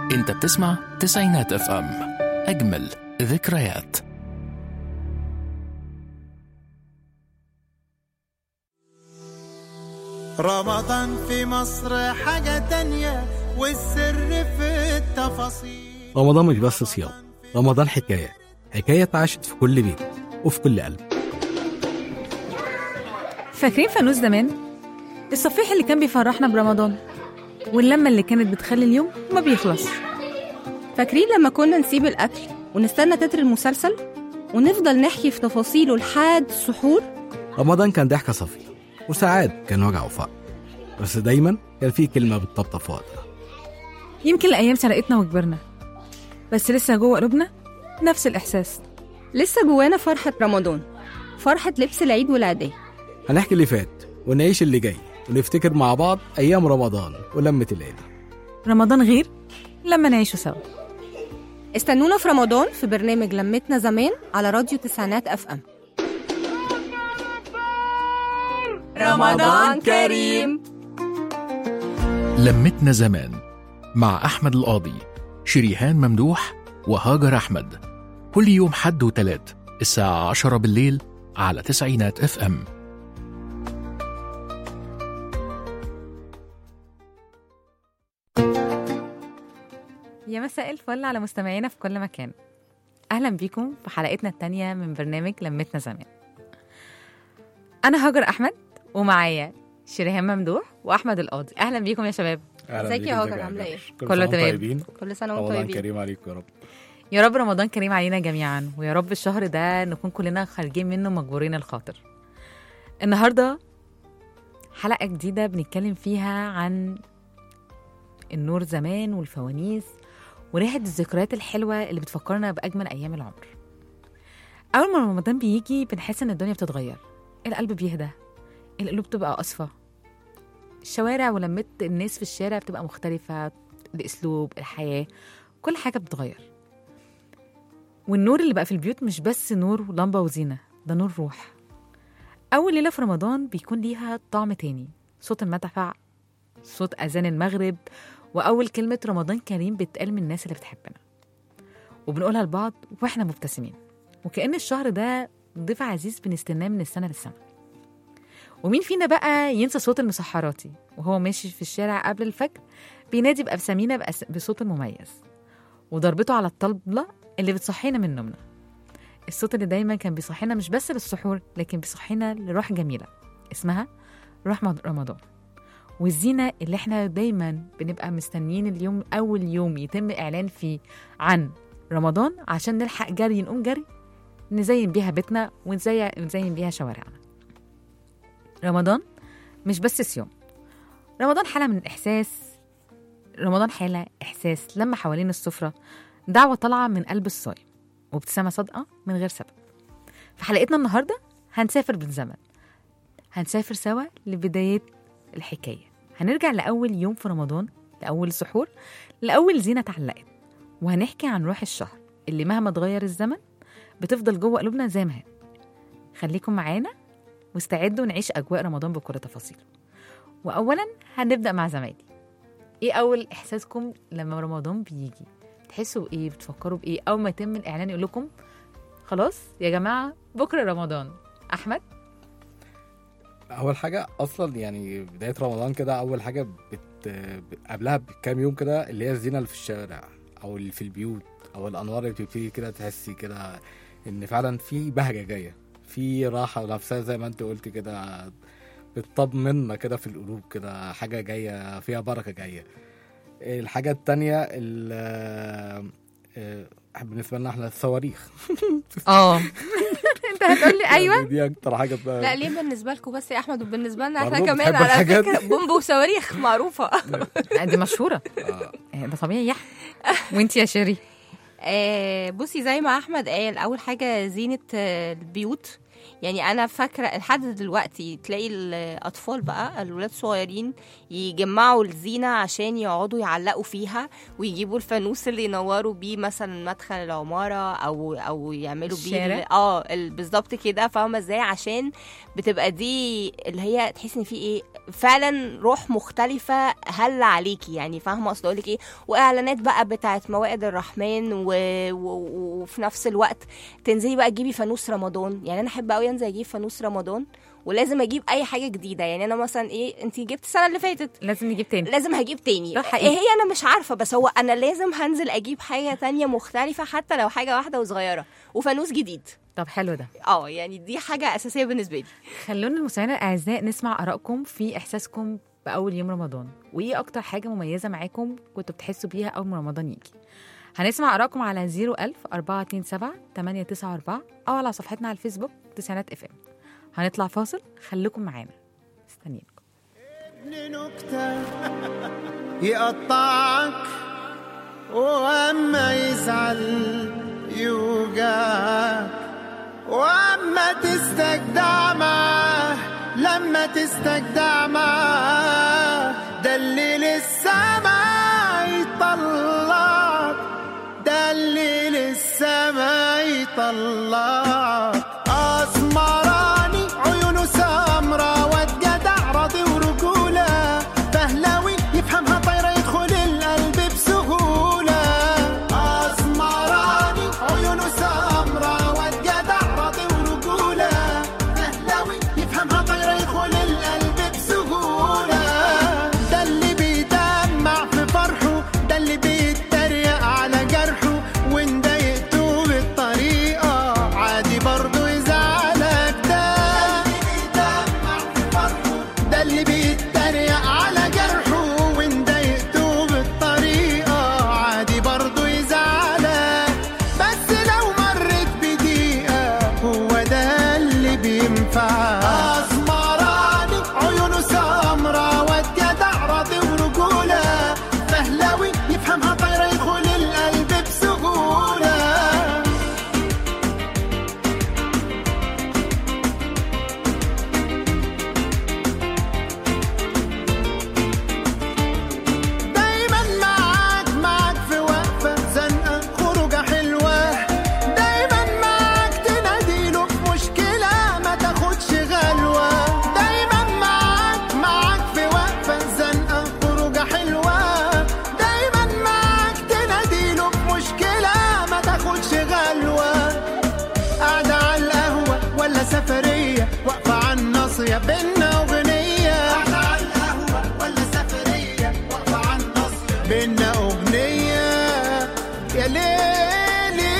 انت بتسمع تسعينات اف ام اجمل ذكريات رمضان في مصر حاجة تانية والسر في التفاصيل رمضان مش بس صيام رمضان حكاية حكاية اتعاشت في كل بيت وفي كل قلب فاكرين فانوس زمان؟ الصفيح اللي كان بيفرحنا برمضان واللمة اللي كانت بتخلي اليوم ما بيخلص فاكرين لما كنا نسيب الأكل ونستنى تتر المسلسل ونفضل نحكي في تفاصيله لحد السحور رمضان كان ضحكة صافية وساعات كان وجع وفقر بس دايما كان في كلمة بتطبطب في وقتها يمكن الأيام سرقتنا وكبرنا بس لسه جوه قلوبنا نفس الإحساس لسه جوانا فرحة رمضان فرحة لبس العيد والعيدية هنحكي اللي فات ونعيش اللي جاي ونفتكر مع بعض أيام رمضان ولمة العيلة رمضان غير لما نعيشه سوا استنونا في رمضان في برنامج لمتنا زمان على راديو تسعينات اف ام رمضان كريم لمتنا زمان مع أحمد القاضي شريهان ممدوح وهاجر أحمد كل يوم حد وتلات الساعة عشرة بالليل على تسعينات اف ام يا مساء الفل على مستمعينا في كل مكان أهلا بيكم في حلقتنا التانية من برنامج لمتنا زمان أنا هاجر أحمد ومعايا شريهان ممدوح وأحمد القاضي أهلا بيكم يا شباب ازيك يا هاجر عاملة ايه؟ كله تمام. طيبين كل سنة وانتم رمضان طيبين كريم عليكم يا رب يا رب رمضان كريم علينا جميعا ويا رب الشهر ده نكون كلنا خارجين منه مجبورين الخاطر النهارده حلقة جديدة بنتكلم فيها عن النور زمان والفوانيس وريحة الذكريات الحلوة اللي بتفكرنا بأجمل أيام العمر أول ما رمضان بيجي بنحس إن الدنيا بتتغير القلب بيهدى القلوب بتبقى أصفى الشوارع ولمة الناس في الشارع بتبقى مختلفة الأسلوب الحياة كل حاجة بتتغير والنور اللي بقى في البيوت مش بس نور ولمبة وزينة ده نور روح أول ليلة في رمضان بيكون ليها طعم تاني صوت المدفع صوت أذان المغرب وأول كلمة رمضان كريم بتقال من الناس اللي بتحبنا وبنقولها لبعض وإحنا مبتسمين وكأن الشهر ده ضيف عزيز بنستناه من السنة للسنة ومين فينا بقى ينسى صوت المسحراتي وهو ماشي في الشارع قبل الفجر بينادي بأسامينا بأس- بصوت مميز وضربته على الطبلة اللي بتصحينا من نومنا الصوت اللي دايما كان بيصحينا مش بس للسحور لكن بيصحينا لروح جميلة اسمها روح مد- رمضان والزينة اللي احنا دايما بنبقى مستنيين اليوم أول يوم يتم إعلان فيه عن رمضان عشان نلحق جري نقوم جري نزين بيها بيتنا ونزين نزين بيها شوارعنا رمضان مش بس صيام رمضان حالة من الإحساس رمضان حالة إحساس لما حوالين السفرة دعوة طالعة من قلب الصايم وابتسامة صادقة من غير سبب في حلقتنا النهاردة هنسافر بالزمن هنسافر سوا لبداية الحكاية هنرجع لأول يوم في رمضان لأول سحور لأول زينة اتعلقت وهنحكي عن روح الشهر اللي مهما اتغير الزمن بتفضل جوه قلوبنا زي ما هي خليكم معانا واستعدوا نعيش أجواء رمضان بكل تفاصيله وأولا هنبدأ مع زمايلي إيه أول إحساسكم لما رمضان بيجي بتحسوا بإيه بتفكروا بإيه أول ما يتم الإعلان يقول لكم خلاص يا جماعة بكرة رمضان أحمد أول حاجة أصلا يعني بداية رمضان كده أول حاجة بت... قبلها بكام يوم كده اللي هي الزينة اللي في الشارع أو اللي في البيوت أو الأنوار اللي بتبتدي كده تحسي كده إن فعلا في بهجة جاية في راحة نفسها زي ما أنت قلت كده بتطمنا كده في القلوب كده حاجة جاية فيها بركة جاية الحاجة التانية ال آه، بالنسبة لنا احنا الصواريخ اه انت هتقول لي يعني ايوه دي أكتر حاجة بقى لا ليه بالنسبة لكم بس يا أحمد وبالنسبة لنا احنا برضو كمان بتحب على الحاجات فكرة دي؟ بومب وصواريخ معروفة دي مشهورة آه. ده طبيعي يا أحمد. وانت يا شيري آه، بصي زي ما احمد قال اول حاجه زينه آه، البيوت يعني انا فاكره لحد دلوقتي تلاقي الاطفال بقى الولاد الصغيرين يجمعوا الزينه عشان يقعدوا يعلقوا فيها ويجيبوا الفانوس اللي ينوروا بيه مثلا مدخل العماره او او يعملوا بيه الشارع؟ ال- اه ال- بالظبط كده فاهمه ازاي عشان بتبقى دي اللي هي تحس ان في ايه فعلا روح مختلفه هل عليكي يعني فاهمه اصل اقول لك ايه واعلانات بقى بتاعت موائد الرحمن و... و... وفي نفس الوقت تنزلي بقى تجيبي فانوس رمضان يعني انا احب قوي انزل اجيب فانوس رمضان ولازم اجيب اي حاجه جديده يعني انا مثلا ايه انت جبت السنه اللي فاتت لازم نجيب تاني لازم هجيب تاني ده حقيقي. ايه هي انا مش عارفه بس هو انا لازم هنزل اجيب حاجه تانية مختلفه حتى لو حاجه واحده وصغيره وفانوس جديد طب حلو ده اه يعني دي حاجه اساسيه بالنسبه لي خلونا المستمعين الاعزاء نسمع ارائكم في احساسكم باول يوم رمضان وايه اكتر حاجه مميزه معاكم كنتوا بتحسوا بيها اول ما رمضان يجي هنسمع ارائكم على 01000 427 894 او على صفحتنا على الفيسبوك تسعينات اف ام هنطلع فاصل خليكم معانا مستنيينكم ابن نكتة يقطعك واما يزعل يوجعك واما تستجدع معاه لما تستجدع معاه ده اللي للسما يطلعك ده اللي للسما يطلعك اسمراني عيونه سمرة واد جدع راضي ورجولة بهلاوي يفهمها طايرة يدخل القلب بسهولة اسمراني عيونه سمرة واد جدع راضي ورجولة بهلاوي يفهمها طايرة يدخل القلب بسهولة ده اللي بيدمع في فرحه ده اللي بيتريق على جرحه وان ضايقته بالطريقة عادي برضه يزعلك ده ده اللي بيتريق على جرحه وان ضايقته بالطريقة عادي برضه يزعلك بس لو مرت بدقيقة هو ده اللي بينفع أسمراني عيونه سمرة واد جدع راضي ورجولة فهلاوي يفهمها طايرة يدخل القلب بسهولة دايما معاك معاك في وقفة زنقة خروجة حلوة دايما معاك تناديله في مشكلة ما تاخدش غلوة دايما معاك معاك في وقفة زنقة خروجة حلوة دايما معاك تناديله في مشكلة ما تاخدش غلوة قاعدة على القهوة ولا سفرية واقفة على الناصية بينا أغنية قاعدة على القهوة ولا سفرية واقفة على الناصية بينا أغنية يا ليلي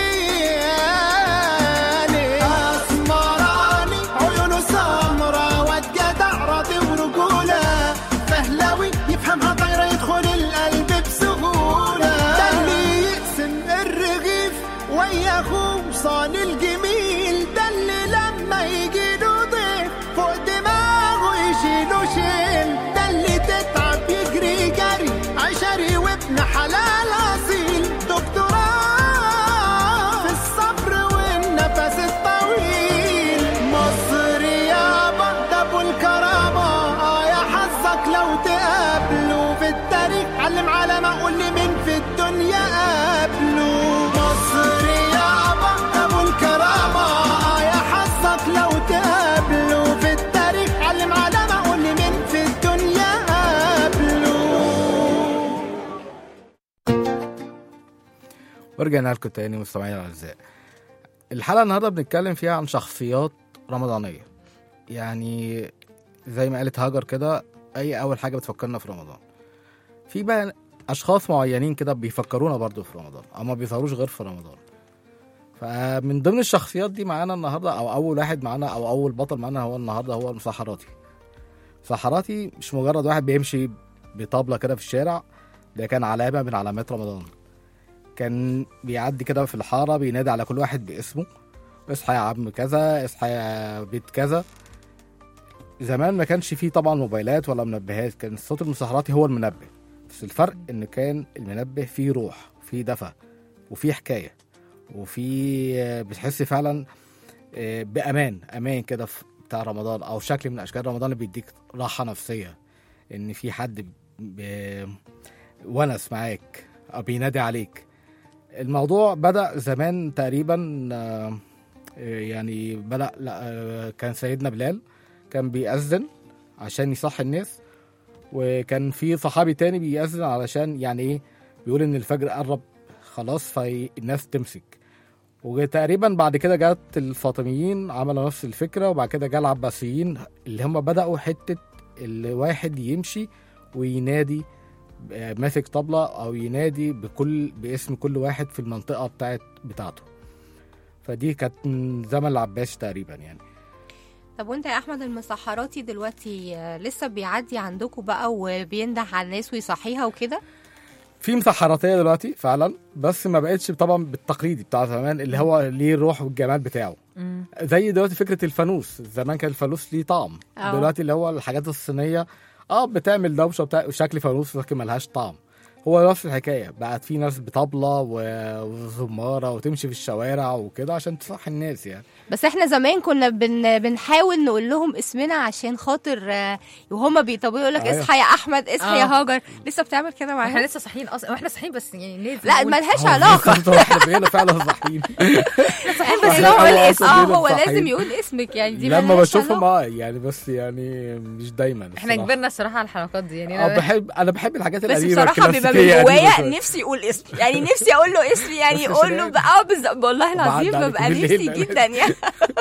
يا ليلي أسمراني عيونه سمرة واد جدع راضي ورجولة فهلاوي يفهمها طايرة يدخل القلب بسهولة ده اللي يقسم الرغيف ويا اخوه صان الجميل ده اللي لما يجي له ضيف فوق دماغه يشيله شيل ده اللي تتعب يجري جري عشري وابن حلال اصيل دكتوراه في الصبر والنفس الطويل مصر يابا ده ابو الكرامه اه يا حظك لو تقابله في التاريخ علم على ما قول لي مين في الدنيا قابله مصر يابا ده ابو الكرامه اه يا حظك لو تقابله في التاريخ علم على ما قول لي مين في الدنيا قابله ورجعنا لكم تاني مستمعينا الاعزاء الحلقه النهارده بنتكلم فيها عن شخصيات رمضانيه يعني زي ما قالت هاجر كده اي اول حاجه بتفكرنا في رمضان في بقى اشخاص معينين كده بيفكرونا برضو في رمضان او ما بيظهروش غير في رمضان فمن ضمن الشخصيات دي معانا النهارده او اول واحد معانا او اول بطل معانا هو النهارده هو المسحراتي مسحراتي مش مجرد واحد بيمشي بطبله كده في الشارع ده كان علامه من علامات رمضان كان بيعدي كده في الحاره بينادي على كل واحد باسمه اصحى يا عم كذا اصحى يا بيت كذا زمان ما كانش فيه طبعا موبايلات ولا منبهات كان الصوت المسحراتي هو المنبه بس الفرق ان كان المنبه فيه روح فيه دفى وفيه حكايه وفيه بتحس فعلا آه، بامان امان كده في بتاع رمضان او شكل من اشكال رمضان اللي بيديك راحه نفسيه ان في حد ب- ونس معاك او بينادي عليك الموضوع بدا زمان تقريبا آه، آه، يعني بدا لا آه، كان سيدنا بلال كان بيأذن عشان يصحي الناس وكان في صحابي تاني بيأذن علشان يعني ايه بيقول ان الفجر قرب خلاص فالناس تمسك وتقريبا بعد كده جت الفاطميين عملوا نفس الفكره وبعد كده جه العباسيين اللي هم بداوا حته الواحد يمشي وينادي آه، ماسك طبلة أو ينادي بكل باسم كل واحد في المنطقة بتاعت بتاعته فدي كانت من زمن العباس تقريبا يعني طب وانت يا احمد المسحراتي دلوقتي آه، لسه بيعدي عندكم بقى وبينده على الناس ويصحيها وكده في مسحراتية دلوقتي فعلا بس ما بقتش طبعا بالتقليدي بتاع زمان اللي هو ليه الروح والجمال بتاعه مم. زي دلوقتي فكرة الفانوس زمان كان الفانوس ليه طعم أه. دلوقتي اللي هو الحاجات الصينية اه بتعمل دوشة بتاع شكل فانوس لكن ملهاش طعم هو نفس الحكاية بقت في ناس بطبلة و- وزمارة وتمشي في الشوارع وكده عشان تصحي الناس يعني بس احنا زمان كنا بن بنحاول نقول لهم اسمنا عشان خاطر آه، وهما بيطبقوا يقول لك أيوة. اصحى يا احمد اصحى يا آه. هاجر لسه بتعمل كده احنا معاهم لسه صاحيين اصلا واحنا صاحيين بس يعني ليه لا نقول- ملهاش هو علاقه بالظبط احنا بقينا فعلا صاحيين صاحيين بس عشان لو هو قال أصلاً اسم اه بيقولوا هو صحيين. لازم يقول اسمك يعني دي لما ملهاش بشوفهم علاقة. اه يعني بس يعني مش دايما احنا الصراحة. كبرنا الصراحه على الحلقات دي يعني اه أنا- بحب انا بحب الحاجات بس القديمه بصراحه بيبقى الكلاسيكية من قديمة جوايا شوية. نفسي يقول اسمي يعني نفسي اقول له اسمي يعني بس اقول له عشان بقى اه بالظبط والله العظيم بعد ببقى عليكم نفسي بالليل. جدا يعني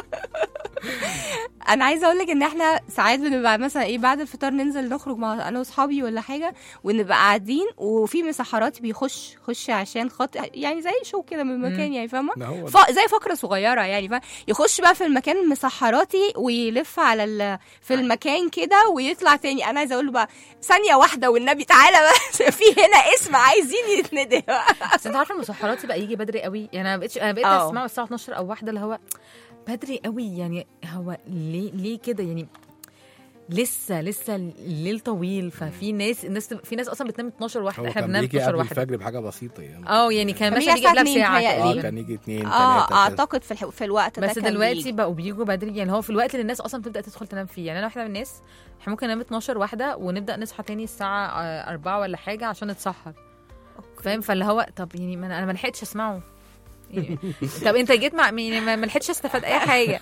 انا عايزه اقول لك ان احنا ساعات بنبقى مثلا ايه بعد الفطار ننزل نخرج مع انا واصحابي ولا حاجه ونبقى قاعدين وفي مسحرات بيخش خش عشان خاطر يعني زي شو كده من المكان يعني فاهمه ما هو ف... زي فقره صغيره يعني فاهم يخش بقى في المكان المسحراتي ويلف على ال... في المكان كده ويطلع تاني انا عايزه اقول له بقى ثانيه واحده والنبي تعالى بس في هنا اسم عايزين يتندى بس انت عارفه المسحراتي بقى يجي بدري قوي يعني انا بقيتش انا بقيت اه. اسمعه الساعه 12 او واحدة اللي هو بدري قوي يعني هو ليه ليه كده يعني لسه لسه الليل طويل ففي ناس الناس في ناس اصلا بتنام 12 هو واحده احنا كان بننام بيجي 12 قبل واحده الفجر بحاجه بسيطه يعني اه يعني كان كان مثلا بيجي بيجي قبلها الساعة بساعه اتنين اه تقريبا كان يجي اتنين اه تلاتة كده. اعتقد في, الح... في الوقت ده بس كان دلوقتي بيجي. بقوا بيجوا بدري يعني هو في الوقت اللي الناس اصلا بتبدا تدخل تنام فيه يعني انا واحده من الناس احنا ممكن ننام 12 واحده ونبدا نصحى تاني الساعه آه، 4 ولا حاجه عشان نتسحر فاهم فاللي هو طب يعني ما انا أنا ما لحقتش اسمعه يعني طب انت جيت مع يعني ما ما لحقتش استفاد اي حاجه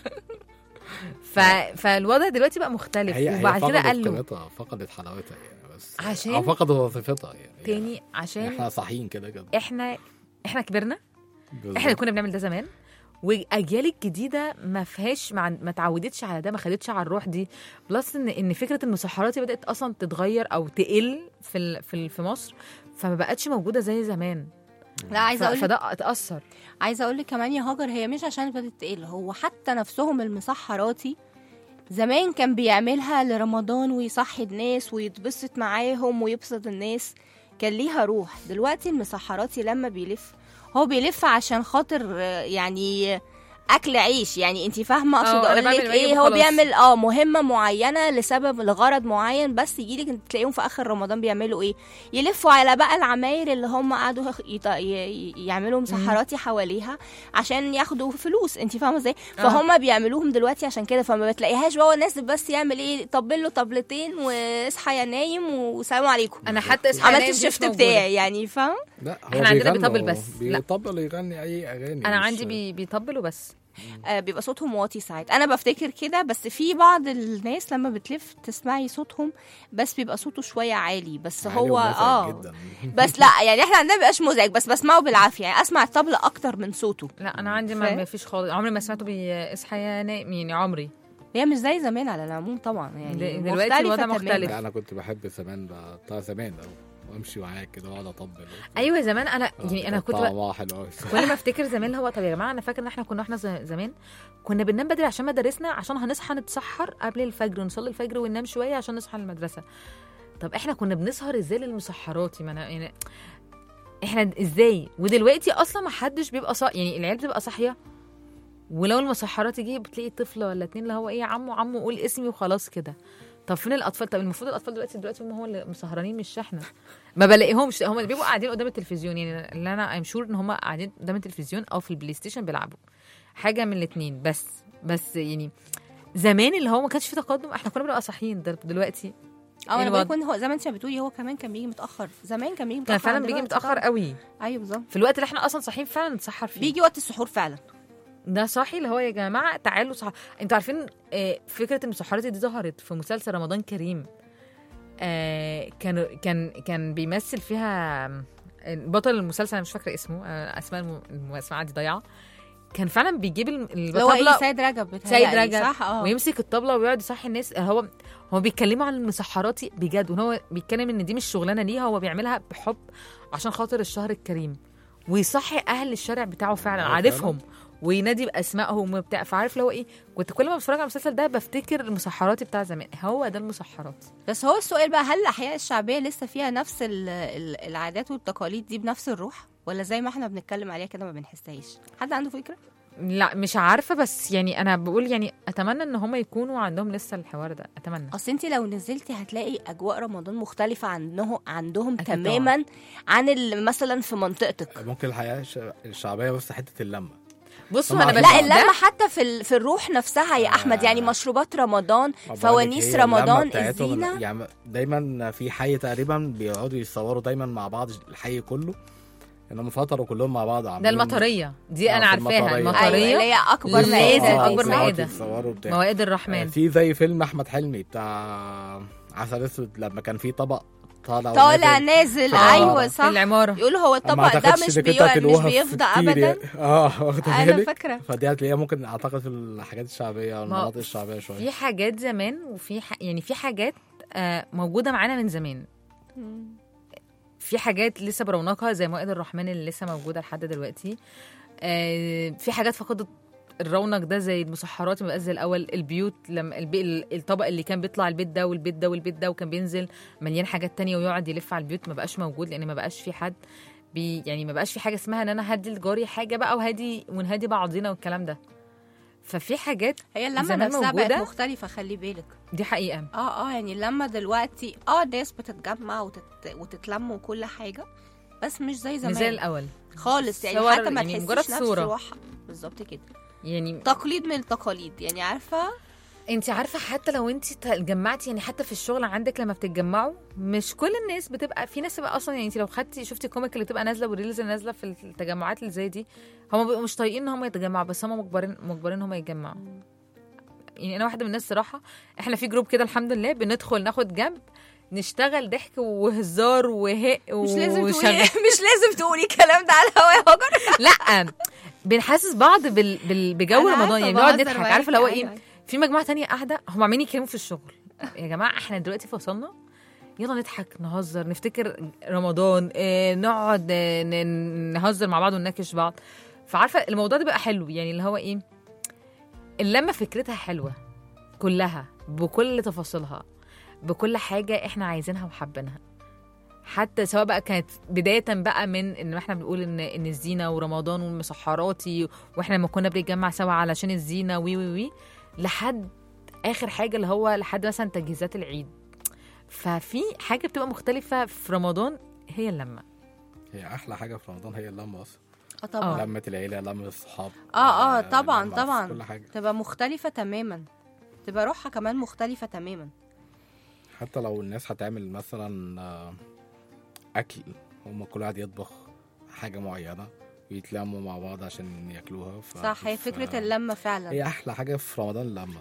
ف... فالوضع دلوقتي بقى مختلف هي هي وبعد كده فقدت قال له قيمتها فقدت حلاوتها يعني بس عشان- او فقدت وظيفتها يعني تاني عشان احنا صاحيين كده كده احنا احنا كبرنا بالظبط. احنا اللي كنا بنعمل ده زمان واجيال الجديده ما فيهاش ما, عن- ما تعودتش على ده ما خدتش على الروح دي بلس ان ان فكره المسحرات دي بدات اصلا تتغير او تقل في ال... في ال... في مصر فما بقتش موجوده زي زمان لا عايزه ف... اقول لك فده اتاثر عايزه اقول لك كمان يا هاجر هي مش عشان بدات تقل هو حتى نفسهم المسحراتي زمان كان بيعملها لرمضان ويصحي الناس ويتبسط معاهم ويبسط الناس كان ليها روح دلوقتي المسحراتي لما بيلف هو بيلف عشان خاطر آه، يعني اكل عيش يعني انت فاهمه اقصد اه، أنا اقول بعمل لك الواجب ايه هو وخلاص. بيعمل اه مهمه معينه لسبب لغرض معين بس يجي لك تلاقيهم في اخر رمضان بيعملوا ايه يلفوا على بقى العماير اللي هم قعدوا يخ- يط- ي- يعملوا مسحراتي حواليها عشان ياخدوا فلوس انت فاهمه ازاي اه. فهم بيعملوهم دلوقتي عشان كده فما بتلاقيهاش بقى الناس بس يعمل ايه طبل له طبلتين واصحى يا نايم والسلام عليكم انا حتى اصحى عملت نايم دي مش الشفت موجودة. بتاعي يعني فاهم لا هو احنا عندنا بيغنوا- بيطبل بس. لا. بيطبل يغني اي اغاني انا مش- عندي بي... بيطبل وبس آه بيبقى صوتهم واطي ساعات انا بفتكر كده بس في بعض الناس لما بتلف تسمعي صوتهم بس بيبقى صوته شويه عالي بس عالي هو ومزعج اه جدا بس لا يعني احنا عندنا مبيبقاش مزعج بس بسمعه بالعافيه يعني اسمع الطبلة اكتر من صوته لا انا عندي ما فاهم؟ ما فيش خالص عمري ما سمعته بيصحى يا نايم يعني عمري هي مش زي زمان على العموم طبعا يعني د- دلوقتي مختلفة الوضع تماماً. مختلف. لا انا كنت بحب زمان بقى بتاع زمان ده وامشي معاك كده واقعد اطبل ايوه زمان انا آه، يعني انا كنت بقى- طعمها حلو أوي. كل ما افتكر زمان اللي هو طب يا جماعه انا فاكر ان احنا كنا احنا ز- زمان كنا بننام بدري عشان مدارسنا عشان هنصحى نتسحر قبل الفجر ونصلي الفجر وننام شويه عشان نصحى للمدرسه طب احنا كنا بنسهر ازاي للمسحرات ما انا يعني احنا ازاي ودلوقتي اصلا ما حدش بيبقى صا... يعني العيال بتبقى صاحيه ولو المسحرات يجي بتلاقي طفل ولا اتنين اللي هو ايه يا عمو عمو قول اسمي وخلاص كده طب فين الاطفال طب المفروض الاطفال دلوقتي دلوقتي هم هو اللي مسهرانين مش احنا ما بلاقيهمش هم اللي بيبقوا قاعدين قدام التلفزيون يعني اللي انا ام شور ان هم قاعدين قدام التلفزيون او في البلاي ستيشن بيلعبوا حاجه من الاثنين بس بس يعني زمان اللي هو ما كانش في تقدم احنا كنا بنبقى صاحيين دل- دلوقتي اه انا الوضع. بقول هو زي ما انت بتقولي هو كمان كان بيجي متاخر زمان كان بيجي متاخر كان فعلا عن بيجي دلوقتي متاخر طبعاً. قوي ايوه بالظبط في الوقت اللي احنا اصلا صاحيين فعلا نتسحر فيه بيجي وقت السحور فعلا ده صاحي اللي هو يا جماعه تعالوا صح انتوا عارفين آه، فكره المسحرات دي ظهرت في مسلسل رمضان كريم آه، كان كان كان بيمثل فيها آم، بطل المسلسل انا مش فاكره اسمه آه، اسماء الم- الاسماء عندي ضايعه كان فعلا بيجيب الم- اللي هو ايه الطبله سيد رجب سيد بتهيألي، رجب صح اه ويمسك الطبله ويقعد يصحي الناس هو هو بيتكلموا عن المسحراتي بجد وان هو بيتكلم ان دي مش شغلانه ليه هو بيعملها بحب عشان خاطر الشهر الكريم ويصحي اهل الشارع بتاعه فعلا آه، عارفهم وينادي باسمائهم وبتاع فعارف اللي هو ايه كنت كل ما بتفرج على المسلسل ده بفتكر المسحراتي بتاع زمان هو ده المسحرات بس هو السؤال بقى هل الاحياء الشعبيه لسه فيها نفس ال- ال- العادات والتقاليد دي بنفس الروح ولا زي ما احنا بنتكلم عليها كده ما بنحسهاش حد عنده فكره لا مش عارفه بس يعني انا بقول يعني اتمنى ان هم يكونوا عندهم لسه الحوار ده اتمنى اصل انت لو نزلتي هتلاقي اجواء رمضان مختلفه عنه عندهم أكيد تماما عن ال- مثلا في منطقتك ممكن الحياه الش- الشعبيه بس حته اللمه بصوا طبعاً. انا لا، بشوف لا ده- اللمه حتى في ال- في الروح نفسها يا احمد يعني مشروبات رمضان فوانيس رمضان الزينه يعني دايما في حي تقريبا بيقعدوا يصوروا دايما مع بعض الحي كله انهم فطروا كلهم مع بعض ده عاملين- المطريه دي آه، انا في عارفاها المطرية. ايوه المطريه اللي هي اكبر لازم مائده آه، أكبر دي، بيقعدوا مائدة. يتصوروا بتاع موائد آه، الرحمن في زي فيلم احمد حلمي بتاع عسل اسود لما كان في طبق طالع طالع ونازل. نازل آه. ايوه في صح العماره يقولوا هو ما الطبق ده أعتقدش مش إنك أنت بيو... مش هتلوها في بيفضى كتير ابدا يعني. اه واخد انا بالك فاكره فدي هتلاقيها ممكن اعتقد في الحاجات الشعبيه او ما- المناطق الشعبيه شويه في حاجات زمان وفي ح... يعني في حاجات آه موجوده معانا من زمان في حاجات لسه برونقها زي موائد الرحمن اللي لسه موجوده لحد دلوقتي آه في حاجات فقدت الرونق ده زي المسحرات ما بقاش زي الاول البيوت لما البي... ال- الطبق اللي كان بيطلع البيت ده والبيت ده والبيت ده وكان بينزل مليان حاجات تانية ويقعد يلف على البيوت ما بقاش موجود لان ما بقاش في حد بي يعني ما بقاش في حاجه اسمها ان انا هدي لجاري حاجه بقى وهدي ونهدي بعضينا والكلام ده ففي حاجات هي اللمه زمان نفسها بقت موجودة. مختلفه خلي بالك دي حقيقه اه اه يعني اللمه دلوقتي اه الناس بتتجمع وتت... وتتلم وكل حاجه بس مش زي زمان مش زي الاول خالص يعني صور حتى ما يعني تحسيش مجرد نفس صورة. روحها بالظبط كده يعني تقليد من التقاليد يعني عارفه انت عارفه حتى لو انت اتجمعتي يعني حتى في الشغل عندك لما بتتجمعوا مش كل الناس بتبقى في ناس بتبقى اصلا يعني انت لو خدتي شفتي الكوميك اللي بتبقى نازله والريلز اللي نازله في التجمعات اللي زي دي هم بيبقوا مش طايقين ان هم يتجمعوا بس هم مجبرين مجبرين ان هم يتجمعوا يعني انا واحده من الناس صراحه احنا في جروب كده الحمد لله بندخل ناخد جنب نشتغل ضحك وهزار وهق مش لازم تقولي وشغل مش لازم تقولي الكلام ده على الهوا يا هاجر لا بنحسس بعض بال... بال... بجو أنا رمضان يعني عارفة، بنقعد بهزر نضحك معاكي، عارفه اللي هو أيوة. ايه في مجموعه تانية قاعده هم عمالين يتكلموا في الشغل يا جماعه احنا دلوقتي فصلنا يلا نضحك نهزر نفتكر رمضان اه نقعد اه ن- نهزر مع بعض ونناقش بعض فعارفه الموضوع ده بقى حلو يعني اللي هو ايه اللمه فكرتها حلوه كلها بكل تفاصيلها بكل حاجه احنا عايزينها وحابينها حتى سواء بقى كانت بدايه بقى من ان احنا بنقول ان ان الزينه ورمضان والمسحراتي واحنا لما كنا بنتجمع سوا علشان الزينه وي وي وي لحد اخر حاجه اللي هو لحد مثلا تجهيزات العيد ففي حاجه بتبقى مختلفه في رمضان هي اللمه هي احلى حاجه في رمضان هي اللمه اصلا اه طبعا لمه العيله لمه الصحاب اه اه لمة طبعا في طبعا كل حاجه تبقى مختلفه تماما تبقى روحها كمان مختلفه تماما حتى لو الناس هتعمل مثلا آه، اكل هم كل واحد يطبخ حاجه معينه ويتلموا مع بعض عشان ياكلوها ف... صح هي ف- فكره اللمه فعلا هي احلى حاجه في رمضان اللمه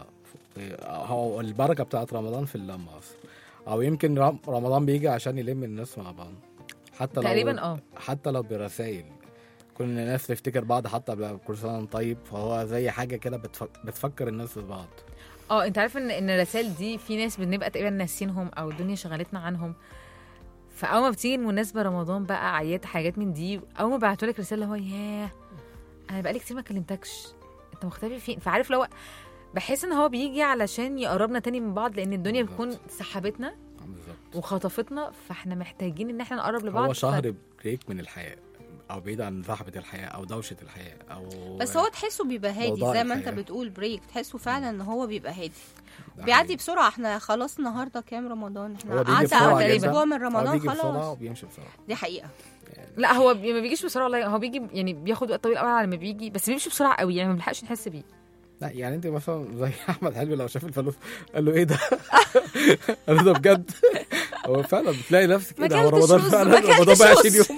هو البركه بتاعت رمضان في اللمه اصلا او يمكن رم- رمضان بيجي عشان يلم الناس مع بعض حتى لو تقريبا اه حتى لو برسائل كل الناس تفتكر بعض حتى قبل كل سنه وأنت طيب فهو زي حاجه كده بتفك... بتفكر الناس ببعض اه انت عارف ان ان الرسائل دي في ناس بنبقى تقريبا ناسينهم او الدنيا شغلتنا عنهم فاول ما بتيجي المناسبه رمضان بقى اعياد حاجات من دي اول ما بعتوا لك رساله هو ياه انا بقالي كتير ما كلمتكش انت مختفي فين فعارف لو بحس ان هو بيجي علشان يقربنا تاني من بعض لان الدنيا بالظبط. بتكون سحبتنا بالظبط وخطفتنا فاحنا محتاجين ان احنا نقرب لبعض هو ف- شهر بريك من الحياه او بعيد عن زحمه الحياه او دوشه الحياه او بس هو تحسه بيبقى هادي موضوع زي ما انت الحياة. بتقول بريك تحسه فعلا ان هو بيبقى هادي ده بيعدي حقيقي. بسرعه احنا خلاص النهارده كام رمضان احنا هو بيجي قعدنا بسرعه اول جدا اسبوع من هو رمضان بيجي بسرعه خلاص وبيمشي بسرعه دي حقيقه لا هو بي- ما بيجيش بسرعه والله هو بيجي يعني بياخد وقت طويل قوي على ما بيجي بس بيمشي بسرعه قوي يعني ما بنلحقش نحس بيه لا يعني انت مثلا زي احمد حلمي لو شاف الفلوس قال له ايه ده؟ قال له ده بجد هو فعلا بتلاقي نفسك ما كده هو اكلتش رمضان رز، فعلا ما اكلتش رمضان بقى 20 رز. يوم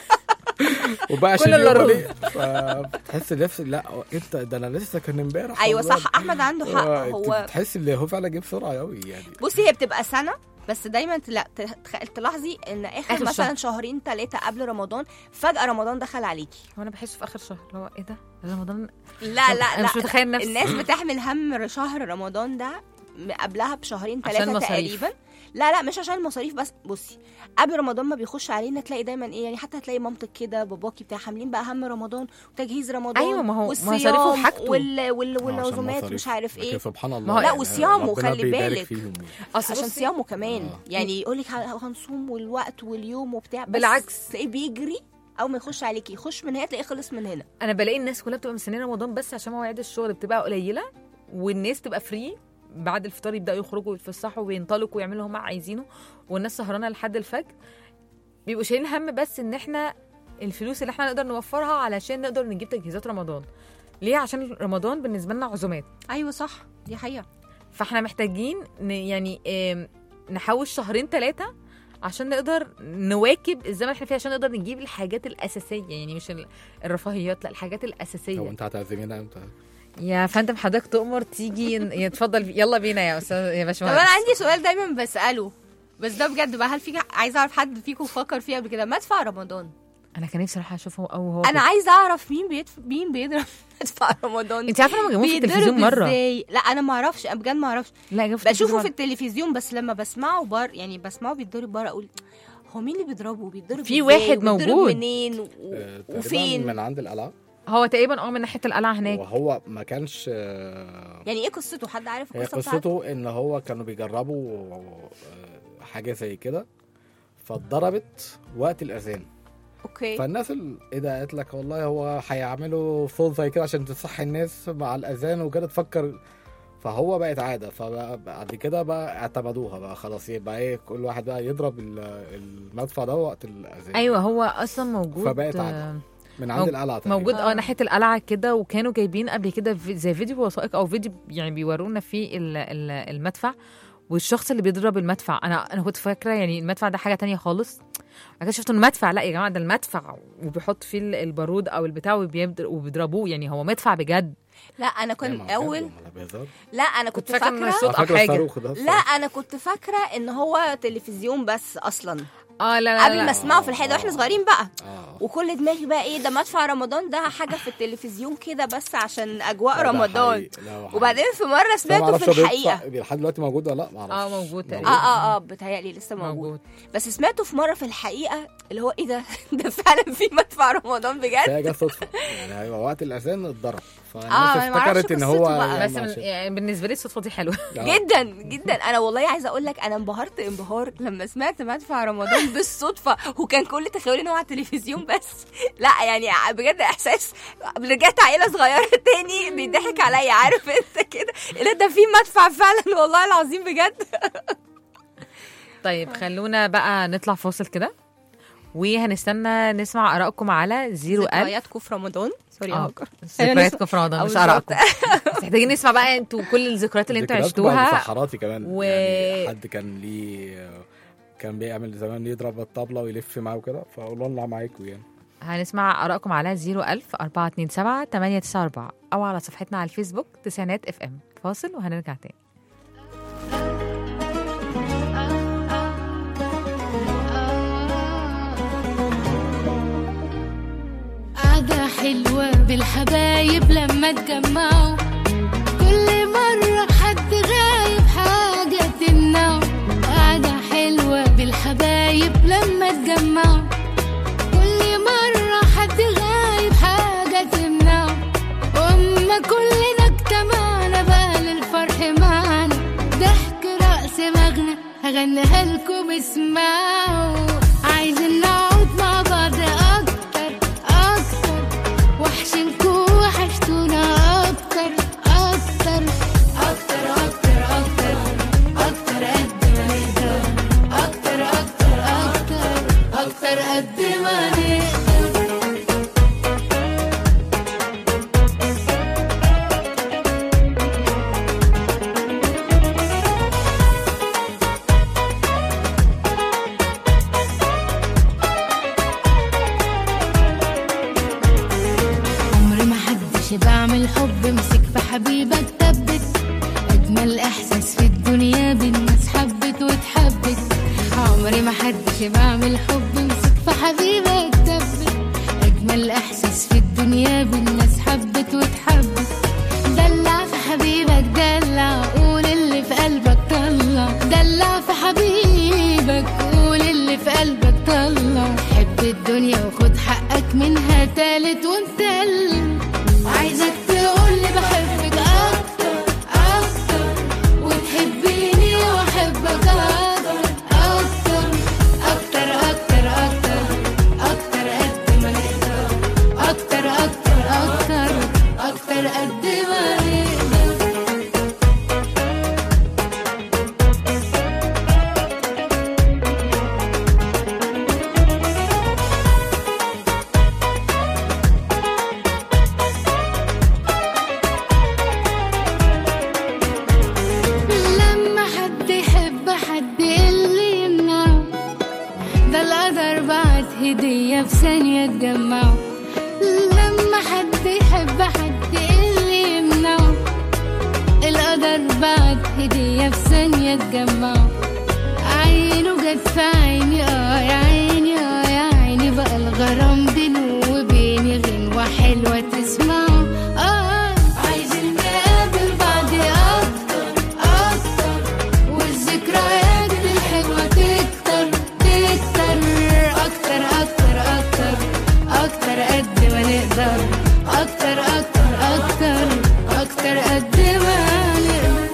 وبقى كل 20 يوم إلا ليه؟ فبتحس نفسك لا انت ده انا لسه كان امبارح ايوه رمضان. صح احمد عنده حق آه، انت هو بتحس ان هو فعلا جه بسرعه قوي يعني بصي هي بتبقى سنه بس دايما تلا- تخ- تلاحظي ان اخر, آخر مثلا شهر. شهرين ثلاثه قبل رمضان فجاه رمضان دخل عليكي هو انا بحسه في اخر شهر اللي هو ايه ده رمضان لا لا أنا لا مش متخيل نفسي. الناس بتحمل هم شهر رمضان ده م- قبلها بشهرين عشان ثلاثه المصاريف. تقريبا لا لا مش عشان المصاريف بس بصي قبل رمضان ما بيخش علينا تلاقي دايما ايه يعني حتى هتلاقي مامتك كده باباكي بتاع حاملين بقى هم رمضان وتجهيز رمضان أيوة، ما هو والصيام مصاريفه وحاجته. وال... وال... عشان والعزومات مصاريف. مش عارف لكن ايه سبحان الله ما هو- لا، يعني وصيامه، ربنا خلي بيبارك بالك. فيهم اصل عشان بصي- صيامه كمان آه. يعني يقول لك هنصوم والوقت واليوم وبتاع بس بالعكس. تلاقيه بيجري اول ما يخش عليكي يخش من هنا تلاقيه خلص من هنا انا بلاقي الناس كلها بتبقى مستنيه رمضان بس عشان مواعيد الشغل بتبقى قليله والناس تبقى فري بعد الفطار يبداوا يخرجوا ويتفسحوا وينطلقوا ويعملوا اللي هم عايزينه والناس سهرانه لحد الفجر بيبقوا شايلين هم بس ان احنا الفلوس اللي احنا نقدر نوفرها علشان نقدر نجيب تجهيزات رمضان ليه عشان رمضان بالنسبه لنا عزومات ايوه صح دي حقيقه فاحنا محتاجين ن- يعني آم، نحوش شهرين ثلاثه عشان نقدر نواكب الزمن اللي احنا فيه عشان نقدر نجيب الحاجات الاساسيه يعني مش ال- الرفاهيات لا الحاجات الاساسيه هو انت هتعزمينا امتى؟ يا فندم حضرتك تؤمر تيجي ن- يتفضل يلا بينا يا استاذ يا طب انا باشمهندس عندي سؤال دايما بساله بس ده بجد بقى هل في عايزه اعرف حد فيكم فكر فيه قبل كده مدفع رمضان انا كان نفسي اروح اشوفه او هو انا عايزه اعرف مين بيدف... مين بيضرب مدفع رمضان انت عارفه لما جابوه في بيتضرب التلفزيون مره ازاي لا انا ما اعرفش أنا بجد ما اعرفش لا جابوه بشوفه في التلفزيون التلفزيون بس لما بسمعه بار يعني بسمعه بيتضرب بره اقول هو مين اللي بيضربه بيتضرب في إزاي؟ واحد وبيتضرب موجود. منين و... آه، تقريباً وفين من عند القلعه مرة. هو تقريبا اه من ناحيه القلعه هناك وهو ما كانش آه، يعني ايه قصته حد عارف هي القصه بتاعته قصته ان هو كانوا بيجربوا آه، حاجه زي كده فاتضربت وقت الاذان اوكي فالناس ال- ايه ده قالت لك والله هو هيعملوا صوت زي كده عشان تصحي الناس مع الاذان وكده تفكر فهو بقت عاده فبعد كده بقى اعتمدوها بقى خلاص يبقى ايه كل واحد بقى يضرب ال- المدفع ده وقت الاذان ايوه هو اصلا موجود فبقت عادة. آه، من عند مو- القلعه تقريباً. موجود اه آه. ناحيه القلعه كده وكانوا جايبين قبل كده في- زي فيديو وثائق او فيديو يعني بيورونا فيه ال- ال- المدفع والشخص اللي بيضرب المدفع انا انا كنت فاكره يعني المدفع ده حاجه تانية خالص بعد كده شفت انه مدفع لا يا جماعه ده المدفع وبيحط فيه ال- البارود او البتاع وبيبد- وبيضربوه يعني هو مدفع بجد لا انا إيه، كنت ما بجد اول ولا بيهزر؟ لا انا كنت كنت فاكره ان فاكره الصوت أنا او فاكر حاجه الصاروخ ده لا انا كنت فاكره ان هو تلفزيون بس اصلا اه لا لا قبل لا ما اسمعه في الحقيقه واحنا صغيرين بقى اه وكل دماغي بقى ايه ده مدفع رمضان ده حاجه في التلفزيون كده بس عشان اجواء لا، ده رمضان حقيقي. لا، هو حقيقي. وبعدين في مره بس أنا ما سمعته أعرفش في هو الحقيقه بيدفع- لحد دلوقتي موجود ولا لا ما اعرفش اه موجود اه تقريبا اه اه بتهيألي لسه موجود. موجود بس سمعته في مره في الحقيقه اللي هو ايه ده ده فعلا في مدفع رمضان بجد هي جت صدفه يعني هو وقت الاذان اتضرب آه، فالناس أنا ما أعرفش افتكرت ان قصته هو بقى. يعني بس من ماشي. يعني بالنسبه لي الصدفه دي حلوه آه. جدا جدا انا والله عايزه اقول لك انا انبهرت انبهار لما سمعت مدفع رمضان بالصدفه وكان كل تخيلي ان هو على التلفزيون بس لا يعني بجد احساس رجعت عيله صغيره تاني بيضحك عليا عارف انت كده إيه ده ده في مدفع فعلا والله العظيم بجد طيب خلونا بقى نطلع فاصل كده وهنستنى نسمع ارائكم على 01000 ذكرياتكم في رمضان سوري يا اه هاجر ذكرياتكم في رمضان أو مش بالظبط. ارائكم بس محتاجين نسمع بقى انتوا كل الذكريات اللي انتوا ذكريات بقى عشتوها مسحراتي كمان و- يعني حد كان ليه كان بيعمل زمان يضرب الطبلة ويلف معاه وكده فقولوا لنا معاكم يعني هنسمع ارائكم على 01000 427 894 او على صفحتنا على الفيسبوك تسعينات اف ام فاصل وهنرجع تاني قعدة حلوة بالحبايب لما تجمعوا كل مرة حد غايب حاجة تمنعه قعدة حلوة بالحبايب لما تجمعوا كل مرة حد غايب حاجة تمنعه وأما كلنا اجتمعنا بقى للفرح معانا ضحك رقص مغنى هغنيها لكم اسمعوا عايزين نقعد مع بعض أكتر أكتر وحشنكوا وحشتونا أكتر أكتر أكتر أكتر أكتر أكتر قد ما نقدر أكتر أكتر أكتر أكتر قد ما نقدر شبع من الحب امسك في حبيبك دبك اجمل احساس في الدنيا بالناس حبت واتحبت دلع في حبيبك دلع قول اللي في قلبك طلع دلع في حبيبك قول اللي في قلبك طلع حب الدنيا وخد حقك منها تالت ومتل عايزك تقولي بحبك اكتر اكتر وتحبيني واحبك اكتر اكتر اكتر اكتر اكتر اكتر قد ما نقدر اكتر اكتر اكتر اكتر قد ما نقدر لما حد يحب حد اللي يمنعه ده القدر بعت هدية في ثانية تجمعه لما حد يحب حد اللي يمنعه القدر بعت هدية في ثانية تجمعه عينه جت في عيني اه يا عيني اه يا عيني بقى الغرام بينه وبيني غنوة حلوة تسمعه اه عايزين نقابل بعض اكتر اكتر والذكريات الحلوة تكتر تكتر اكتر اكتر اكتر اكتر قد ما نقدر اكتر اكتر اكتر اكتر قد ما نقدر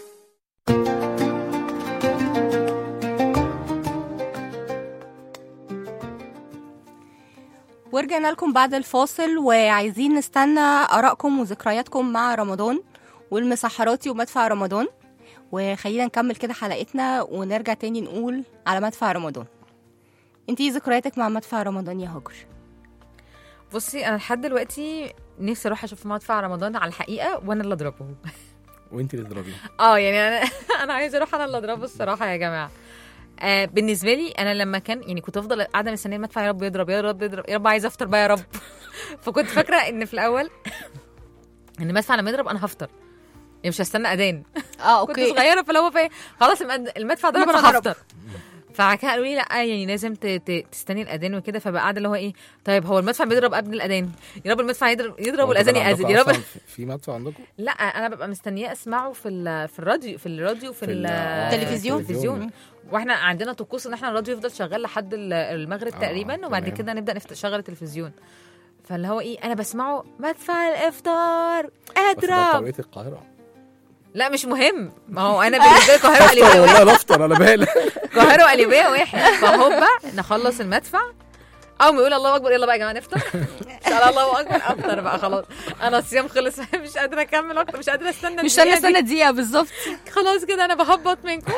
ورجعنا لكم بعد الفاصل وعايزين نستنى آرائكم وذكرياتكم مع رمضان والمسحراتي ومدفع رمضان وخلينا نكمل كده حلقتنا ونرجع تاني نقول على مدفع رمضان انتي ذكرياتك مع مدفع رمضان يا هاجر بصي انا لحد دلوقتي نفسي اروح اشوف مدفع رمضان على الحقيقه وانا اللي اضربه وانت اللي تضربيه اه يعني انا انا عايزه اروح انا اللي اضربه الصراحه يا جماعه آه بالنسبه لي انا لما كان يعني كنت افضل قاعده مستنيه المدفع يا رب يضرب يا رب يضرب يا رب عايزه افطر بقى يا رب فكنت فاكره ان في الاول ان المدفع لما يضرب انا هفطر يعني مش هستنى اذان اه كنت صغيره فاللي هو في خلاص المد- المدفع ضرب المدفع انا ضرب. هفطر فبعد كده قالوا لي لا يعني لازم ت- ت- تستني الاذان وكده فبقى قاعده اللي هو ايه طيب هو المدفع بيضرب قبل الاذان يا رب المدفع يضرب يضرب والاذان ياذن يا رب أصلاً في- في مدفع عندكم لا انا ببقى مستنياه اسمعه في ال- في الراديو في الراديو في, في ال- ال- آه، التلفزيون. التلفزيون واحنا عندنا طقوس ان احنا الراديو يفضل شغال لحد ال- المغرب آه، تقريبا وبعد تمام. كده نبدا نشغل التلفزيون فاللي هو ايه انا بسمعه مدفع الافطار بس ده اضرب توقيت القاهره لا مش مهم ما هو انا بالنسبه لي القاهره وقليوبيه واحد والله لا افطر انا بالي القاهره وقليوبيه واحد فهوبا نخلص المدفع اول ما يقول الله اكبر يلا بقى يا جماعه نفطر شاء الله اكبر افطر بقى خلاص انا الصيام خلص مش قادره اكمل اكتر مش قادره استنى مش الدقيقة استنى دي. استنى دقيقة بالظبط خلاص كده انا بهبط منكم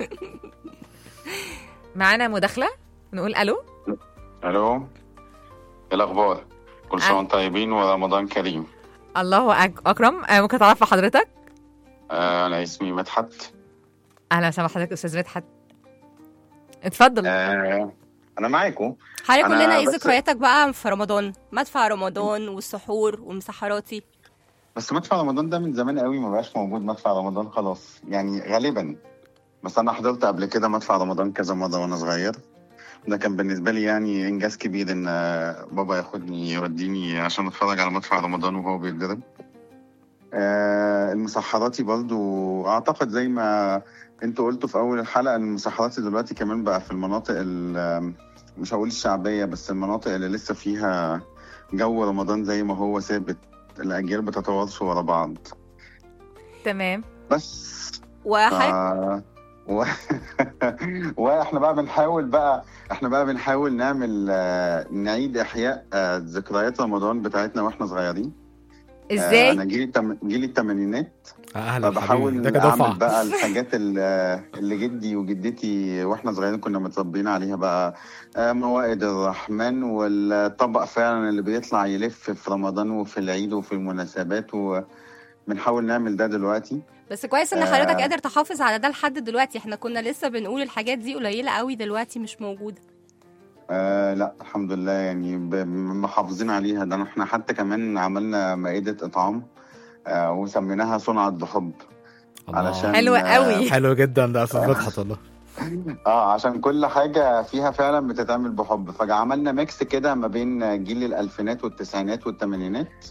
معانا مداخله نقول الو الو ايه الاخبار كل سنه وانتم طيبين ورمضان كريم الله أك- اكرم آه، ممكن تعرف حضرتك آه انا اسمي مدحت اهلا وسهلا بحضرتك استاذ مدحت اتفضل آه انا معاكم حضرتك أنا قول لنا ايه بس- ذكرياتك بقى في رمضان مدفع رمضان والسحور والمسحراتي بس مدفع رمضان ده من زمان قوي ما بقاش موجود مدفع رمضان خلاص يعني غالبا بس انا حضرت قبل كده مدفع رمضان كذا مره وانا صغير ده كان بالنسبه لي يعني انجاز كبير ان آه، بابا ياخدني يوديني عشان اتفرج على مدفع رمضان وهو بيتضرب آه المسحراتي برضو اعتقد زي ما انتوا قلتوا في اول الحلقه ان المسحراتي دلوقتي كمان بقى في المناطق ال- مش هقول الشعبيه بس المناطق اللي لسه فيها جو رمضان زي ما هو ثابت الاجيال بتتواصل ورا بعض تمام بس وحضرتك ف... و... واحنا بقى بنحاول بقى احنا بقى بنحاول نعمل آه، نعيد احياء آه، ذكريات رمضان بتاعتنا واحنا صغيرين آه، ازاي انا جيل التم... جيل الثمانينات اهلا حبيبي فبحاول ده كده اعمل دفعه بقى الحاجات اللي, اللي جدي وجدتي واحنا صغيرين كنا متربيين عليها بقى آه، موائد الرحمن والطبق فعلا اللي بيطلع يلف في رمضان وفي العيد وفي المناسبات وبنحاول نعمل ده دلوقتي بس كويس ان آه. حضرتك قادر تحافظ على ده لحد دلوقتي احنا كنا لسه بنقول الحاجات دي قليله قوي دلوقتي مش موجوده آه لا الحمد لله يعني ب- محافظين عليها ده احنا حتى كمان عملنا مائدة إطعام آه وسميناها صنعة بحب الله. علشان حلوة آه، قوي. حلو جدا ده استاذ مدحت والله اه عشان كل حاجة فيها فعلا بتتعمل بحب فعملنا ميكس كده ما بين جيل الألفينات والتسعينات والثمانينات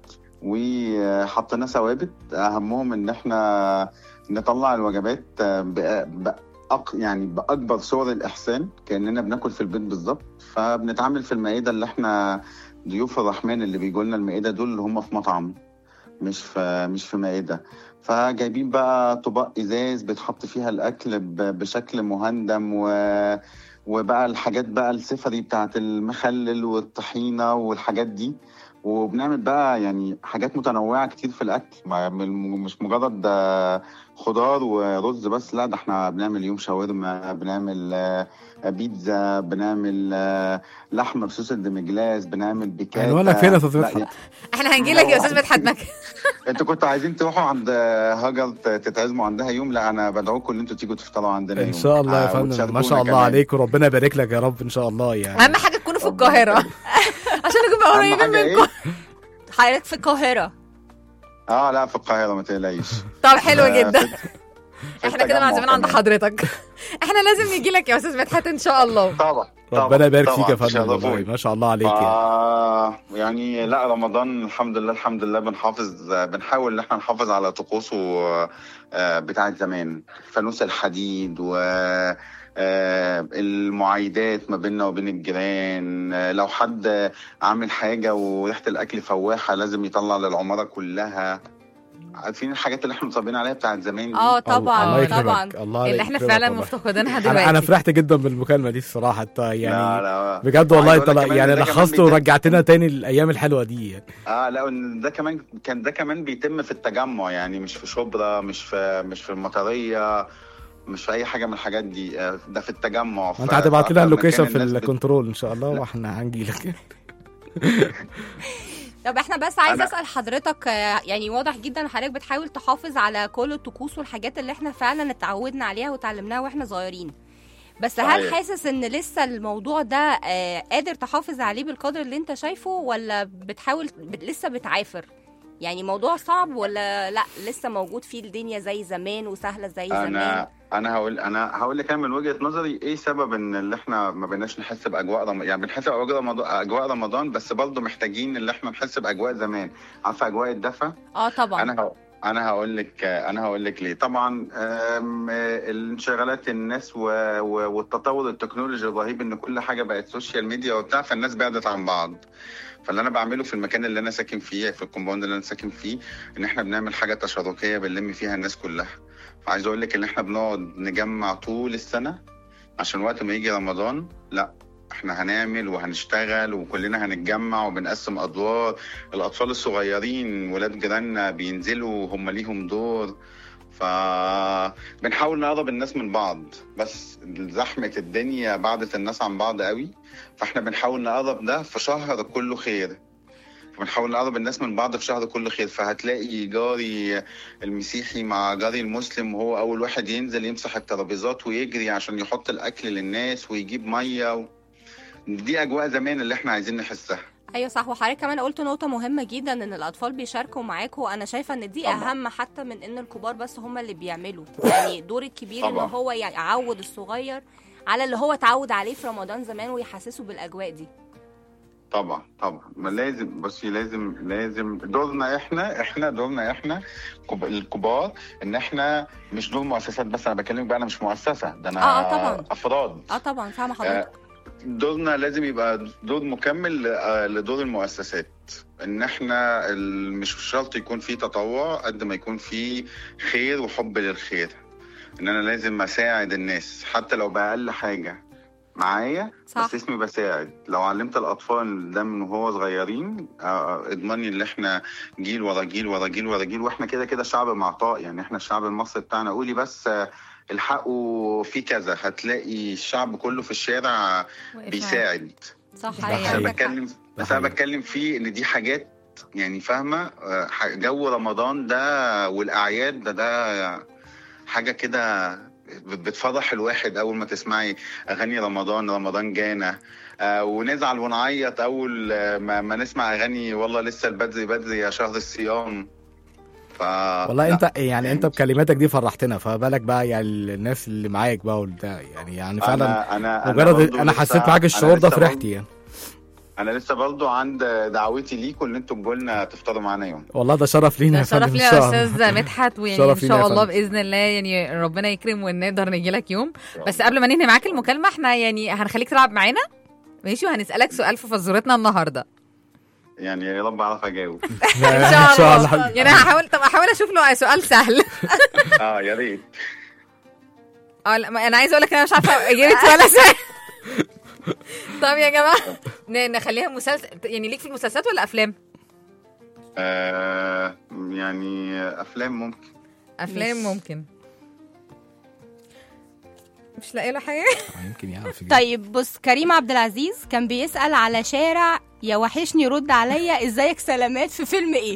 وحطينا ثوابت أهمهم إن إحنا نطلع الوجبات بأ- بأق يعني بأكبر صور الإحسان كأننا بناكل في البيت بالظبط فبنتعامل في المائدة اللي إحنا ضيوف الرحمن اللي بيجوا لنا المائدة دول اللي هم في مطعم مش في مش في مائدة فجايبين بقى طبق ازاز بيتحط فيها الاكل ب- بشكل مهندم و وبقى الحاجات بقى السفري بتاعت المخلل والطحينه والحاجات دي وبنعمل بقى يعني حاجات متنوعه كتير في الاكل ما- من- مش مجرد آه، خضار ورز بس لا ده احنا بنعمل يوم شاورما بنعمل آه، بيتزا بنعمل آه، لحمه بصوص الدمجلاس بنعمل بيكاتا عنوانك فين يا أستاذ لا، مدحت؟ احنا هنجي لك يا استاذ مدحت مكي انتوا كنتوا عايزين تروحوا عند هاجر ت- تتعزموا عندها يوم لا انا بدعوكم ان انتوا تيجوا تفطروا عندنا ان يوم شاء الله يا آه، فندم ما وتشاركونا شاء الله كمان. عليك وربنا يبارك لك يا رب ان شاء الله يعني اهم حاجه تكونوا في القاهره عشان نبقى اهم قريبين حاجه منكم ايه؟ حضرتك في القاهره اه لا في القاهره ما تقلقيش طب حلو آه، جدا في- في احنا كده التجمع معزومين عند كمان. حضرتك احنا لازم نجي لك يا استاذ مدحت ان شاء الله طبعا طبعا ربنا يبارك طبعا، فيك يا فندم تشرفوني. والله ما شاء الله عليك يعني. آه يعني لا رمضان الحمد لله الحمد لله بنحافظ بنحاول ان احنا نحافظ على طقوسه آه، بتاعت زمان فانوس الحديد و آه، المعايدات ما بيننا وبين الجيران آه، لو حد عامل حاجة وريحة الأكل فواحة لازم يطلع للعمارة كلها عارفين الحاجات اللي احنا مصابين عليها بتاعت زمان دي اه الله طبعا يكرمك. طبعا الله اللي احنا يكرمك فعلا والله. مفتقدينها دلوقتي انا انا فرحت جدا بالمكالمه دي الصراحه انت لا يعني لا بجد والله عايز انت أقول لك كمان يعني إن ده كمان لخصت بيتم- ورجعتنا تاني الايام الحلوه دي يعني. اه لا وإن ده كمان كان ده كمان بيتم في التجمع يعني مش في شبرا مش في مش في المطريه مش في اي حاجه من الحاجات دي آه، ده في التجمع انت هتبعت لنا اللوكيشن في الكنترول الكنترول ان شاء الله واحنا هنجي لك طب احنا بس عايزه أنا- اسال حضرتك آه، يعني واضح جدا حضرتك بتحاول تحافظ على كل الطقوس والحاجات اللي احنا فعلا اتعودنا عليها وتعلمناها واحنا صغيرين بس هل صحيح. حاسس ان لسه الموضوع ده آه، قادر تحافظ عليه بالقدر اللي انت شايفه ولا بتحاول بت- لسه بتعافر يعني موضوع صعب ولا لا لسه موجود فيه الدنيا زي زمان وسهله زي زمان انا انا هقول انا هقول لك انا من وجهه نظري ايه سبب ان اللي احنا ما بقيناش نحس باجواء رمضان يعني بنحس باجواء رمضان اجواء رمضان بس برضه محتاجين اللي احنا نحس باجواء زمان عارفه اجواء الدفا اه طبعا انا هقول انا هقول لك انا هقول لك ليه طبعا آم، آه، الانشغالات الناس و- و- والتطور التكنولوجي الرهيب ان كل حاجه بقت سوشيال ميديا وبتاع فالناس بعدت عن بعض فاللي انا بعمله في المكان اللي انا ساكن فيه في الكومباوند اللي انا ساكن فيه ان احنا بنعمل حاجه تشاركيه بنلم فيها الناس كلها فعايز اقول لك ان احنا بنقعد نجمع طول السنه عشان وقت ما يجي رمضان لا احنا هنعمل وهنشتغل وكلنا هنتجمع وبنقسم ادوار الاطفال الصغيرين ولاد جيراننا بينزلوا هم ليهم دور فبنحاول نقرب الناس من بعض بس زحمة الدنيا بعدت الناس عن بعض قوي فاحنا بنحاول نقرب ده في شهر كله خير بنحاول نقرب الناس من بعض في شهر كله خير فهتلاقي جاري المسيحي مع جاري المسلم وهو اول واحد ينزل يمسح الترابيزات ويجري عشان يحط الاكل للناس ويجيب ميه و... دي اجواء زمان اللي احنا عايزين نحسها ايوه صح وحضرتك كمان قلت نقطه مهمه جدا ان الاطفال بيشاركوا معاكوا انا شايفه ان دي طبعا. اهم حتى من ان الكبار بس هم اللي بيعملوا يعني دور الكبير ان طبعا. هو يعود الصغير على اللي هو اتعود عليه في رمضان زمان ويحسسه بالاجواء دي طبعا طبعا ما لازم بصي لازم لازم دورنا احنا احنا دورنا احنا كب- الكبار ان احنا مش دور مؤسسات بس انا بكلمك بقى انا مش مؤسسه ده انا آه، آه، طبعا. افراد اه طبعا فاهمه حضرتك دورنا لازم يبقى دور مكمل ل- آه، لدور المؤسسات ان احنا ال- مش شرط يكون في تطوع قد ما يكون في خير وحب للخير ان انا لازم اساعد الناس حتى لو باقل حاجه معايا صح بس اسمي بساعد لو علمت الاطفال ده من وهو صغيرين آه، اضمني ان احنا جيل ورا جيل ورا جيل ورا جيل واحنا كده كده شعب معطاء يعني احنا الشعب المصري بتاعنا قولي بس آه، الحقوا في كذا هتلاقي الشعب كله في الشارع بيساعد صح ده بس حقيقي انا حقيقي. عندك حق. بتكلم ده بس انا حقيقي. بتكلم فيه ان دي حاجات يعني فاهمه آه، ح- جو رمضان ده والاعياد ده ده حاجه كده بت- بتفرح الواحد اول ما تسمعي اغاني رمضان رمضان جانا آه ونزعل ونعيط اول آه، ما, ما نسمع اغاني والله لسه البدري بدري يا شهر الصيام ف والله لا. انت يعني انت بكلماتك دي فرحتنا فبالك بقى يعني الناس اللي معاك بقى والبتاع يعني يعني فعلا انا انا مجرد برضو انا لسه- حسيت معاك أنا الشعور ده لسه فرحت برضو- يعني انا لسه برضو عند دعوتي ليكم ان انتوا تجولنا تفطروا معانا يوم والله ده شرف لينا ده يا فندم شرف إن لينا شاء يا الله. استاذ مدحت ويعني شرف ان لينا يا شاء الله فندم. باذن الله يعني ربنا يكرم ونقدر نجي لك يوم بس قبل ما ننهي معاك المكالمه احنا يعني هنخليك تلعب معانا ماشي وهنسالك سؤال في فزورتنا النهارده يعني يا رب اعرف اجاوب ان شاء الله يعني هحاول طب احاول اشوف له سؤال سهل اه يا ريت اه لا ما انا عايزه اقول لك انا مش عارفه اجابه ولا سؤال طب يا جماعه ن- نخليها مسلسل يعني ليك في المسلسلات ولا افلام؟ آه يعني افلام ممكن افلام مش- ممكن مش لاقي له حاجه آه، يمكن يعرف يجيب. طيب بص كريم عبد العزيز كان بيسأل على شارع يا وحشني رد عليا ازيك سلامات في فيلم ايه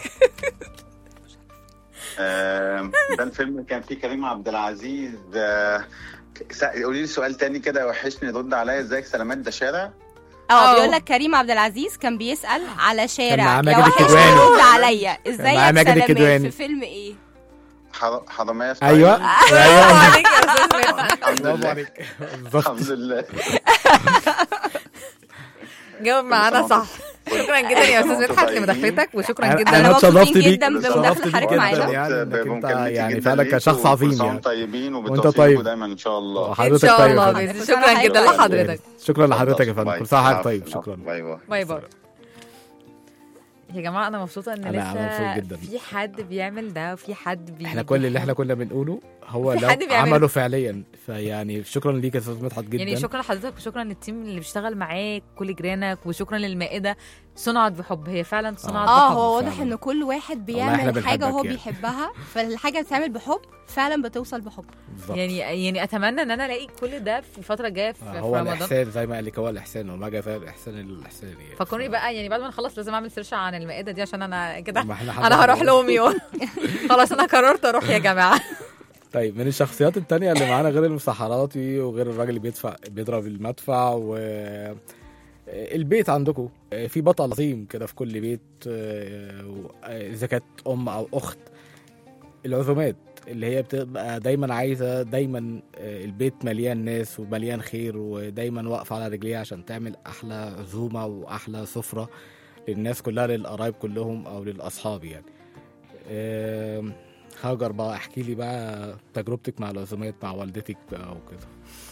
آه ده الفيلم اللي كان فيه كريم عبد العزيز آه سا- قولي لي سؤال تاني كده وحشني رد عليا ازيك سلامات ده شارع اه أو. بيقول لك كريم عبد العزيز كان بيسأل على معاه شارع يا ماجد وحشني الكدواني. رد عليا معاه ازيك ماجد سلامات الكدواني. في فيلم ايه حر- حرامية في ايوه تايلاند. برافو ايوه عليك يا استاذ مدحت الحمد برافو لله عليك بالظبط الحمد لله جاوب معانا صح شكرا جدا يا استاذ مدحت طيبين. لمداخلتك وشكرا انا جدا أنا مبسوطين اتشرفت بيك جدا بمداخلة اتشرفت حضرتك بيك معانا. جدا يعني انك انت بمكالمتي يعني جدا فعلا ليكوا، كشخص وكل عظيم سنة يعني وانتم طيبين وانت وبالتوفيق طيب. دايما ان شاء الله ان حضرتك شاء طيب الله يا فندم. بإذن- شكرا جدا باي. لحضرتك شكرا لحضرتك يا فندم باي. كل سنه وحضرتك العفو، طيب العفو. شكرا باي باي باي باي يا جماعه انا مبسوطه ان أنا مبسوط لسه جدا. في حد بيعمل ده وفي حد بي احنا كل اللي احنا كنا بنقوله هو في لو حد بيعمله. عمله فعليا فيعني شكرا ليك يا استاذ مدحت جدا يعني شكرا لحضرتك وشكرا للتيم اللي بيشتغل معاك كل جيرانك وشكرا للمائده صنعت بحب هي فعلا صنعت اه بحب هو واضح فعلا. ان كل واحد والله إحنا بيعمل حاجه بنحبك هو يعني. بيحبها فالحاجه بتتعمل بحب فعلا بتوصل بحب بالظبط. يعني يعني اتمنى ان انا الاقي كل ده في الفتره الجايه في, آه، في هو رمضان الاحسان زي ما قال لك هو الاحسان وما جاء فاهم الاحسان الاحسان يعني فكرني ف- بقى يعني بعد ما نخلص لازم اعمل سيرش عن المائده دي عشان انا كده ما احنا انا هروح هنروح لهم يوم خلاص انا قررت اروح يا جماعه طيب من الشخصيات التانية اللي معانا غير المسحراتي وغير الراجل اللي بيدفع بيضرب المدفع و البيت عندكم في بطل عظيم كده في كل بيت آه، و- اذا كانت ام او اخت العزومات اللي هي بتبقى دايما عايزه دايما آه، البيت مليان ناس ومليان خير ودايما واقفه على رجليها عشان تعمل احلى عزومه واحلى سفره للناس كلها للقرايب كلهم او للاصحاب يعني آم، هاجر بقى احكي لي بقى تجربتك مع العزومات مع والدتك بقى وكده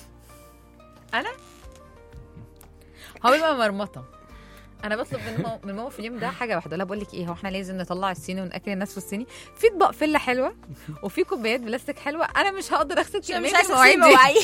هو بيبقى مرمطه انا بطلب من ماما من ماما في اليوم ده حاجه واحده لا بقول لك ايه هو احنا لازم نطلع الصيني وناكل الناس في الصيني في اطباق فله حلوه وفي كوبايات بلاستيك حلوه انا مش هقدر اغسل مش كمية عايزه المواعيد اسيب دي. مواعيد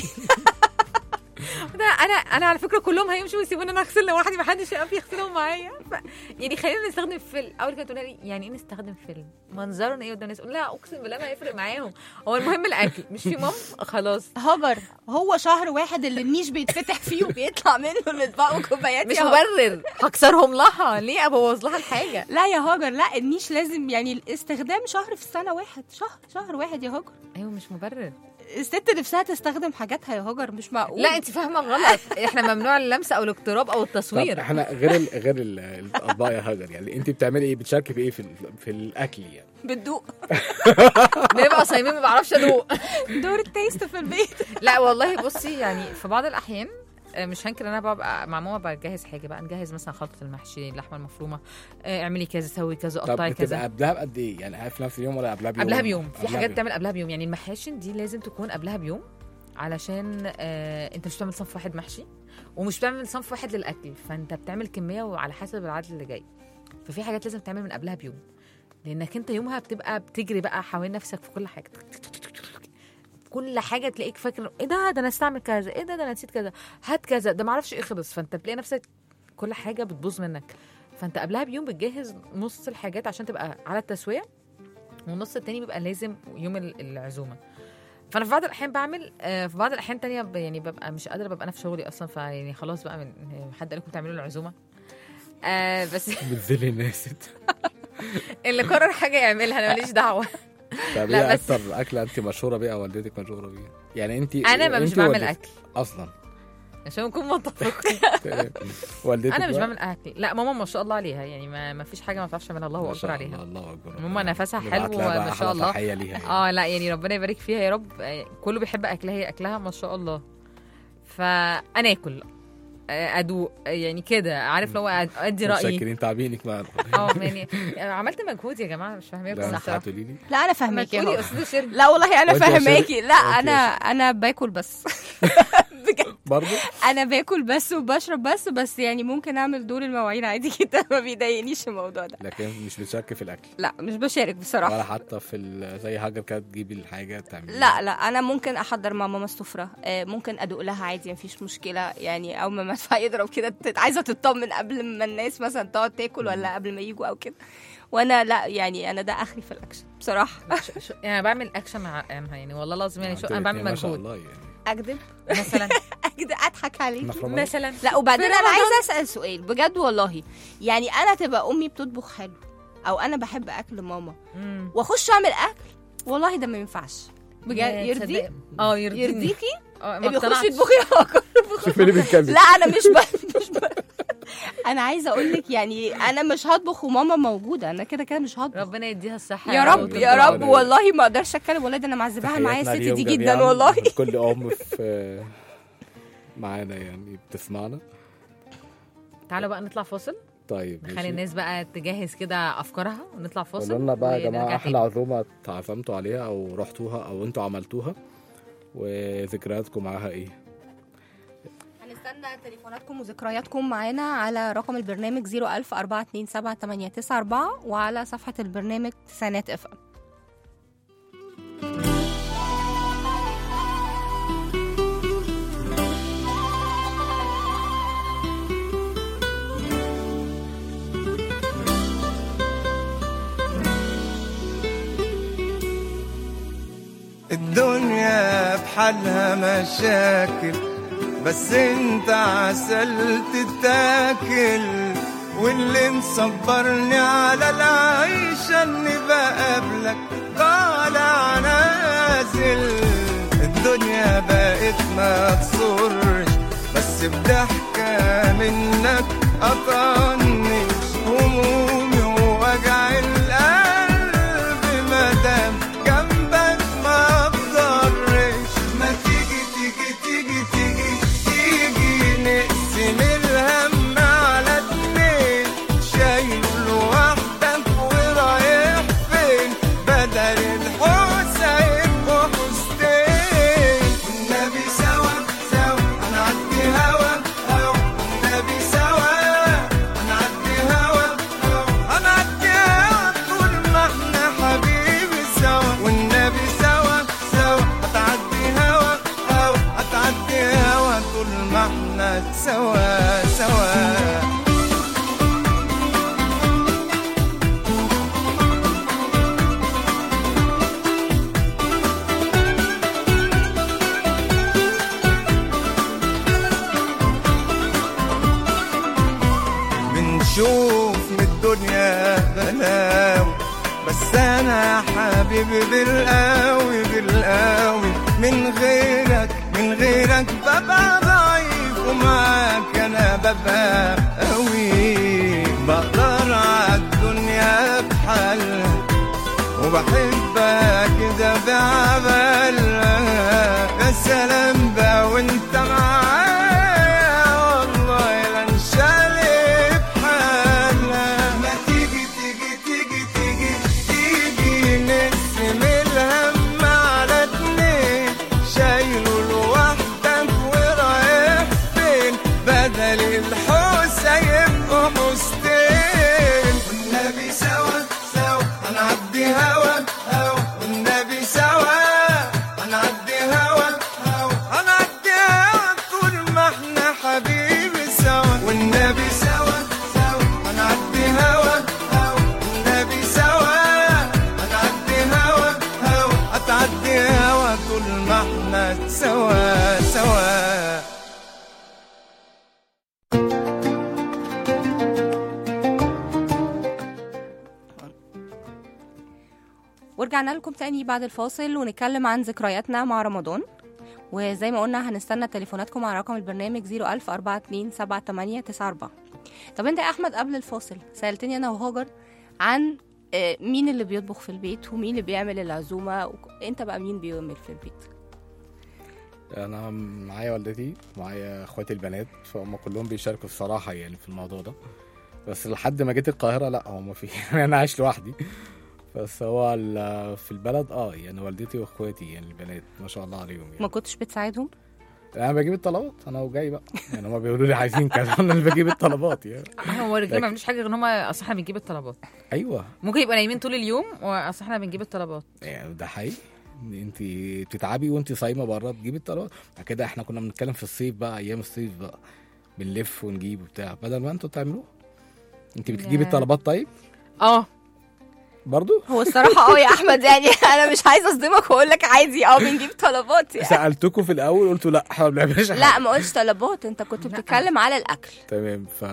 ده انا انا على فكره كلهم هيمشوا ويسيبوني انا اغسل لوحدي ما حدش يقف يغسلهم معايا ف... يعني خلينا نستخدم فيلم اول كانت تقول لي يعني ايه نستخدم فيلم منظرنا ايه قدام الناس اقول لا اقسم بالله ما هيفرق معاهم هو المهم الاكل مش في مام خلاص هاجر هو شهر واحد اللي النيش بيتفتح فيه وبيطلع منه الاطباق وكوبايات مش يا هاجر. مبرر هكسرهم لها ليه ابوظ لها الحاجه لا يا هاجر لا النيش لازم يعني الاستخدام شهر في السنه واحد شهر شهر واحد يا هاجر ايوه مش مبرر الست نفسها تستخدم حاجاتها يا هاجر مش معقول لا انت فاهمه غلط احنا ممنوع اللمس او الاقتراب او طب التصوير احنا غير ال غير ال- الاطباق يا هاجر يعني انت بتعملي ايه بتشاركي في ايه في, ال- في الاكل يعني بتدوق بنبقى صايمين ما بعرفش ادوق دور التيست في البيت لا والله بصي يعني في بعض الاحيان آه، مش هنكر انا ببقى مع ماما بجهز حاجه بقى نجهز مثلا خلطه المحشي اللحمه المفرومه آه، اعملي كذا سوي كذا طب قطعي بتبقى كذا قبلها بقد ايه يعني في نفس اليوم ولا قبلها بيوم قبلها بيوم في قبلها حاجات بيوم. بتعمل قبلها بيوم يعني المحاشن دي لازم تكون قبلها بيوم علشان آه انت مش بتعمل صنف واحد محشي ومش بتعمل صنف واحد للاكل فانت بتعمل كميه وعلى حسب العدد اللي جاي ففي حاجات لازم تعمل من قبلها بيوم لانك انت يومها بتبقى بتجري بقى حوالين نفسك في كل حاجه كل حاجه تلاقيك فاكر ايه ده ده انا استعمل كذا ايه ده ده انا نسيت كذا هات كذا ده معرفش ايه خلص فانت بتلاقي نفسك كل حاجه بتبوظ منك فانت قبلها بيوم بتجهز نص الحاجات عشان تبقى على التسويه والنص التاني بيبقى لازم يوم ال- العزومه فانا في بعض الاحيان بعمل آه، في بعض الاحيان تانية ب- يعني ببقى مش قادره ببقى انا في شغلي اصلا فيعني خلاص بقى من حد قال لكم تعملوا العزومه آه بس بتذلي الناس اللي قرر حاجه يعملها انا ماليش دعوه طب لا، ايه بس- اكتر اكله انت مشهوره بيها والدتك مشهوره بيها يعني انت انا ما مش انت بعمل ووالدتك اكل اصلا عشان نكون متفقين تمام. والدتك انا مش بقى؟ بعمل اكل لا ماما ما شاء الله عليها يعني ما, ما فيش حاجه ما بتعرفش تعملها الله ما اكبر شاء عليها الله الله اكبر ماما نفسها نبعت حلو لها بقى ما أحلى شاء الله تحية ليها يعني. اه لا يعني ربنا يبارك فيها يا رب آه، كله بيحب اكلها هي اكلها ما شاء الله فانا اكل آه، ادوق آه، يعني كده عارف لو أد- ادي رايي متشكرين تعبينك معانا اه يعني عملت مجهود يا جماعه مش فاهماكم لا الصراحه هتقولي لي لا انا ما فاهماكي تقولي اهو استاذ شيرين لا والله انا وأنت يا فاهماكي شيرين؟ لا وأنت يا انا انا باكل بس بجد برضه انا باكل بس وبشرب بس بس يعني ممكن اعمل دور المواعين عادي جدا ما بيضايقنيش الموضوع ده لكن مش بتشارك في الاكل لا مش بشارك بصراحه ولا حتى في ال- زي هاجر كده تجيبي الحاجه تعملي لا لا انا ممكن احضر مع ماما السفره آه، ممكن ادوق لها عادي مفيش مشكله يعني اول ما المدفع يضرب كده تت- عايزه تطمن قبل ما الناس مثلا تقعد تاكل ولا قبل ما يجوا او كده وانا لا يعني انا ده اخري في الاكشن بصراحه ش- ش- يعني بعمل اكشن ع- يعني والله لازم يعني شو انا بعمل ما شاء مجهود الله يعني اكذب مثلا اكذب اضحك عليك احنا في رمضان مثلا لا وبعدين في انا رمضان. عايزه اسال سؤال بجد والله يعني انا تبقى امي بتطبخ حلو او انا بحب اكل ماما مم. واخش اعمل اكل والله ده ما ينفعش بجد يا يرضيك تصدق- اه يرضيني يرضيكي اه ما بيخش اقتنعتش. يطبخي شوف اللي بيتكلم لا انا مش ب... مش ب... انا عايزه اقول لك يعني انا مش هطبخ وماما موجوده انا كده كده مش هطبخ ربنا يديها الصحه يا رب وتفضل يا رب ربنا والله ما اقدرش اتكلم والله ده انا معذباها معايا الست تحياتنا دي ليهم جدا جميعاً. والله كل ام في معانا يعني بتسمعنا تعالوا بقى نطلع فاصل طيب نخلي ماشي. الناس بقى تجهز كده افكارها ونطلع فاصل قولوا لنا بقى يا ونرجع جماعه تاني. احلى عزومه اتعزمتوا عليها او رحتوها او انتوا عملتوها وذكرياتكم معاها ايه هنستنى تليفوناتكم وذكرياتكم معانا على رقم البرنامج 01000 427 وعلى صفحه البرنامج تسعينات اف ام الدنيا بحالها مشاكل بس انت عسل تتاكل واللي مصبرني على العيشة اني بقابلك طالع نازل الدنيا بقت ما تصرش بس بضحكة منك أطنش همومي ووجع القلب مادام جنبك ما بضرش ما تيجي تيجي تيجي تيجي تيجي نقسم الهم على اتنين شايل لوحدك ورايح فين بدل الحوسة يبقوا حوستين والنبي سوا سوا هنعدي هوا هوا والنبي سوا هنعدي هوا هوا هنعدي هوا طول ما احنا حبيبي سوا والنبي سوا سوا هتعدي هوا هوا هتعدي هوا طول ما احنا سوا سوا بنشوف من الدنيا بلاوي بس انا حبيبي بالقوي بالقوي من غيرك من غيرك ببقى ضعيف ومعاك انا ببقى قوي بقدر عالدنيا بحالها وبحبك كده بعبالها يا سلام بقى وانت معايا والله لا انشالي بحالها ما تيجي تيجي تيجي تيجي تيجي نقسم الهم على اتنين شايله لوحدك ورايح فين بدل الحوسة يبقوا حوستين والنبي سوا سوا هنعدي هوا هوا والنبي سوا هنعدي هوا هوا هنعدي هوا طول ما احنا حبيبي سوا والنبي سوا سوا هنعدي هوا هوا والنبي سوا هنعدي هوا هوا هتعدي هوا طول ما احنا سوا سوا ورجعنا لكم تاني بعد الفاصل ونتكلم عن ذكرياتنا مع رمضان وزي ما قلنا هنستنى تليفوناتكم على رقم البرنامج 01000 427 طب انت يا احمد قبل الفاصل سالتني انا وهاجر عن آه، مين اللي بيطبخ في البيت ومين اللي بيعمل العزومه وك- انت بقى مين بيعمل في البيت انا معايا والدتي معايا اخواتي البنات فهم كلهم بيشاركوا الصراحه يعني في الموضوع ده بس لحد ما جيت القاهره لا هو ما في يعني انا عايش لوحدي بس هو ال- في البلد اه يعني والدتي واخواتي يعني البنات ما شاء الله عليهم يعني ما كنتش بتساعدهم انا بجيب الطلبات انا وجاي بقى يعني هما بيقولوا لي عايزين كذا انا اللي بجيب الطلبات يعني هو الرجاله ما بيعملوش حاجه غير ان هم اصل احنا بنجيب الطلبات ايوه ممكن يبقى نايمين طول اليوم واصل احنا بنجيب الطلبات يعني ده حقيقي انت بتتعبي وانت صايمه بره تجيبي الطلبات بعد كده احنا كنا بنتكلم في الصيف بقى ايام الصيف بقى بنلف ونجيب وبتاع بدل ما انتوا تعملوه انت بتجيبي يا. الطلبات طيب اه برضو هو الصراحه اه يا احمد يعني انا مش عايزه اصدمك واقول لك عادي اه بنجيب طلبات يعني سالتكم في الاول قلتوا لا احنا ما بنعملش لا حاجة. ما قلتش طلبات انت كنت بتتكلم على الاكل تمام ف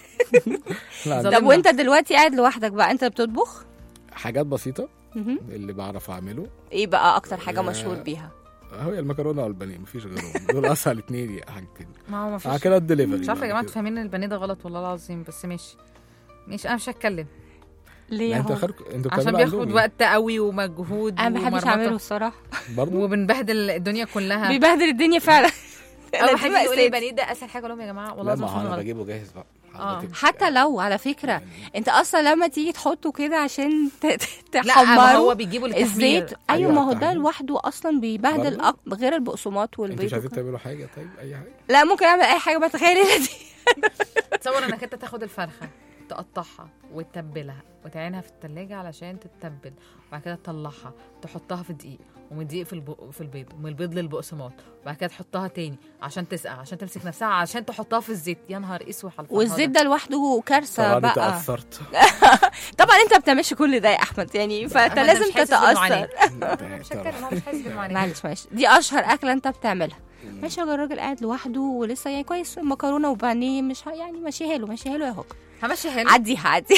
لا ظلمنا. طب وانت دلوقتي قاعد لوحدك بقى انت بتطبخ حاجات بسيطه مهم. اللي بعرف اعمله ايه بقى اكتر حاجه آه، مشهور بيها هي المكرونه والبانيه مفيش غيرهم دول اسهل اتنين يا حاجتين ما هو ما على فيش كده الدليفري مش عارفه يا بعد جماعه كده. انتوا فاهمين البانيه ده غلط والله العظيم بس ماشي ماشي انا مش هتكلم ليه لا يا انتوا هو اخركم انتوا عشان بتعملوا بياخد عندهم وقت قوي ومجهود انا ما بحبش ومرمطة. اعمله الصراحه برضه وبنبهدل الدنيا كلها بيبهدل الدنيا فعلا اول دي حاجه يقول لي مأساة. البانيه ده اسهل حاجه لهم يا جماعه والله لا ما العظيم هو انا غلط بجيبه جاهز بقى آه. حضرتك. حتى لو على فكره انت اصلا لما تيجي تحطه كده عشان ت- ت- لا ما تحمره هو بيجيبوا للتحمير الزيت ايوه أيوة، ما هو ده التحمير. لوحده اصلا بيبهدل برضه؟ أك... غير البقسماط انتوا مش والبيض عايزين وكده. تعملوا حاجه طيب اي حاجه لا ممكن اعمل اي حاجه بقى تخيل دي تصور انك انت تاخد الفرخه تقطعها وتتبلها وتعينها في التلاجة علشان تتبل وبعد كده تطلعها تحطها في دقيق ومن الدقيق في الب... في البيض ومن البيض للبقسماط وبعد كده تحطها تاني عشان تسقع عشان تمسك نفسها عشان تحطها في الزيت يا نهار اسود على الفرهدة. والزيت ده لوحده كارثه صراحة بقى تاثرت طبعا انت ما بتعملش كل ده يا احمد يعني فانت أحمد ده لازم مش حاسس تتاثر بالمعاناة. مش هتكلم هو مش حاسس بالمعاناة معلش معلش دي اشهر اكله انت بتعملها ماشي يا الراجل قاعد لوحده ولسه يعني كويس مكرونه وبانيه مش ه- يعني ماشيها له ماشيها له يا هوك همشي حلو عديها عدي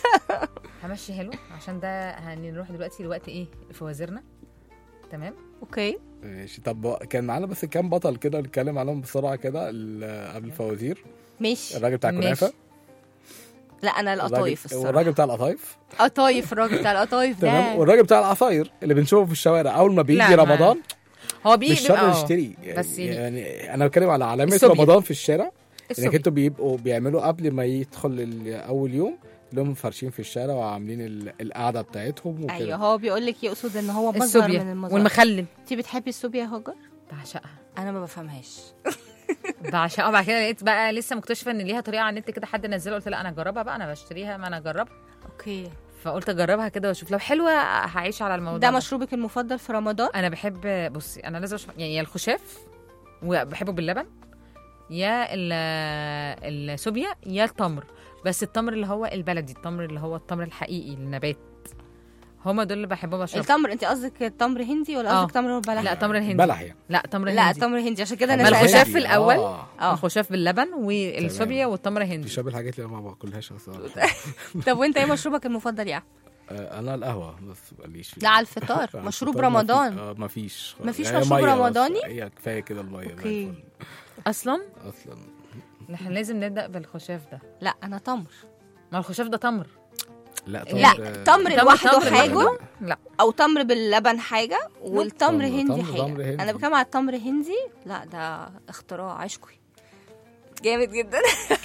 همشي حلو عشان ده هنروح دلوقتي لوقت ايه فوازيرنا تمام اوكي ماشي طب كان معانا بس كام بطل كده نتكلم عليهم بسرعه كده ال- قبل الفوازير ماشي الراجل بتاع ماشي. كنافه لا انا القطايف الراجل- الصراحه والراجل بتاع القطايف قطايف الراجل بتاع القطايف تمام ده والراجل بتاع العصاير اللي بنشوفه في الشوارع اول ما بيجي لا، ما- رمضان هو بيجي مش شرط بيبقى- نشتري يعني, بس يعني- يعني انا بتكلم على علامه الصبي. رمضان في الشارع انك الصبي. انتوا بيبقوا بيعملوا قبل ما يدخل ال- اول يوم لهم فرشين في الشارع وعاملين ال- القعده بتاعتهم وكده ايوه هو بيقول لك يقصد ان هو مصدر من السوبيا المظاهر والمخلل انت بتحبي السوبيا يا هاجر بعشقها انا ما بفهمهاش بعشقها بعد كده لقيت بقى لسه مكتشفه ان ليها طريقه على النت كده حد نزلها قلت لا انا اجربها بقى انا بشتريها ما انا اجربها اوكي فقلت اجربها كده واشوف لو حلوه هعيش على الموضوع ده مشروبك المفضل في رمضان انا بحب بصي انا لازم أشرب يعني يا الخشاف وبحبه باللبن يا ال- السوبيا يا التمر بس التمر اللي هو البلدي التمر اللي هو التمر الحقيقي النبات هما دول اللي بحبهم اشرب التمر انت قصدك تمر هندي ولا آه. قصدك تمر بلح لا تمر الهندي بلح يعني لا تمر لا هندي تمر هندي عشان كده انا ما سألتك. الخشاف في الأول. آه. اه الخشاف باللبن والسوبيا والتمر دي الهندي شبه الحاجات اللي انا ما باكلهاش اصلا طب وانت ايه مشروبك المفضل يا أحمد؟ آه، انا القهوه بس ماليش فيها. لا على الفطار على مشروب الفطار ما في- رمضان اه ما فيش مفيش يعني مشروب مية بس. رمضاني؟ هي كفايه كده الميه زي أوكي. الفل. اصلا اصلا احنا لازم نبدا بالخشاف ده لا انا تمر ما الخشاف ده تمر لا لا تمر- تمر لوحده تمر حاجه لوحده. لا او تمر باللبن حاجه والتمر تمر- هندي تمر- حاجه تمر هندي. انا بتكلم على التمر هندي لا ده اختراع عشقي جامد جدا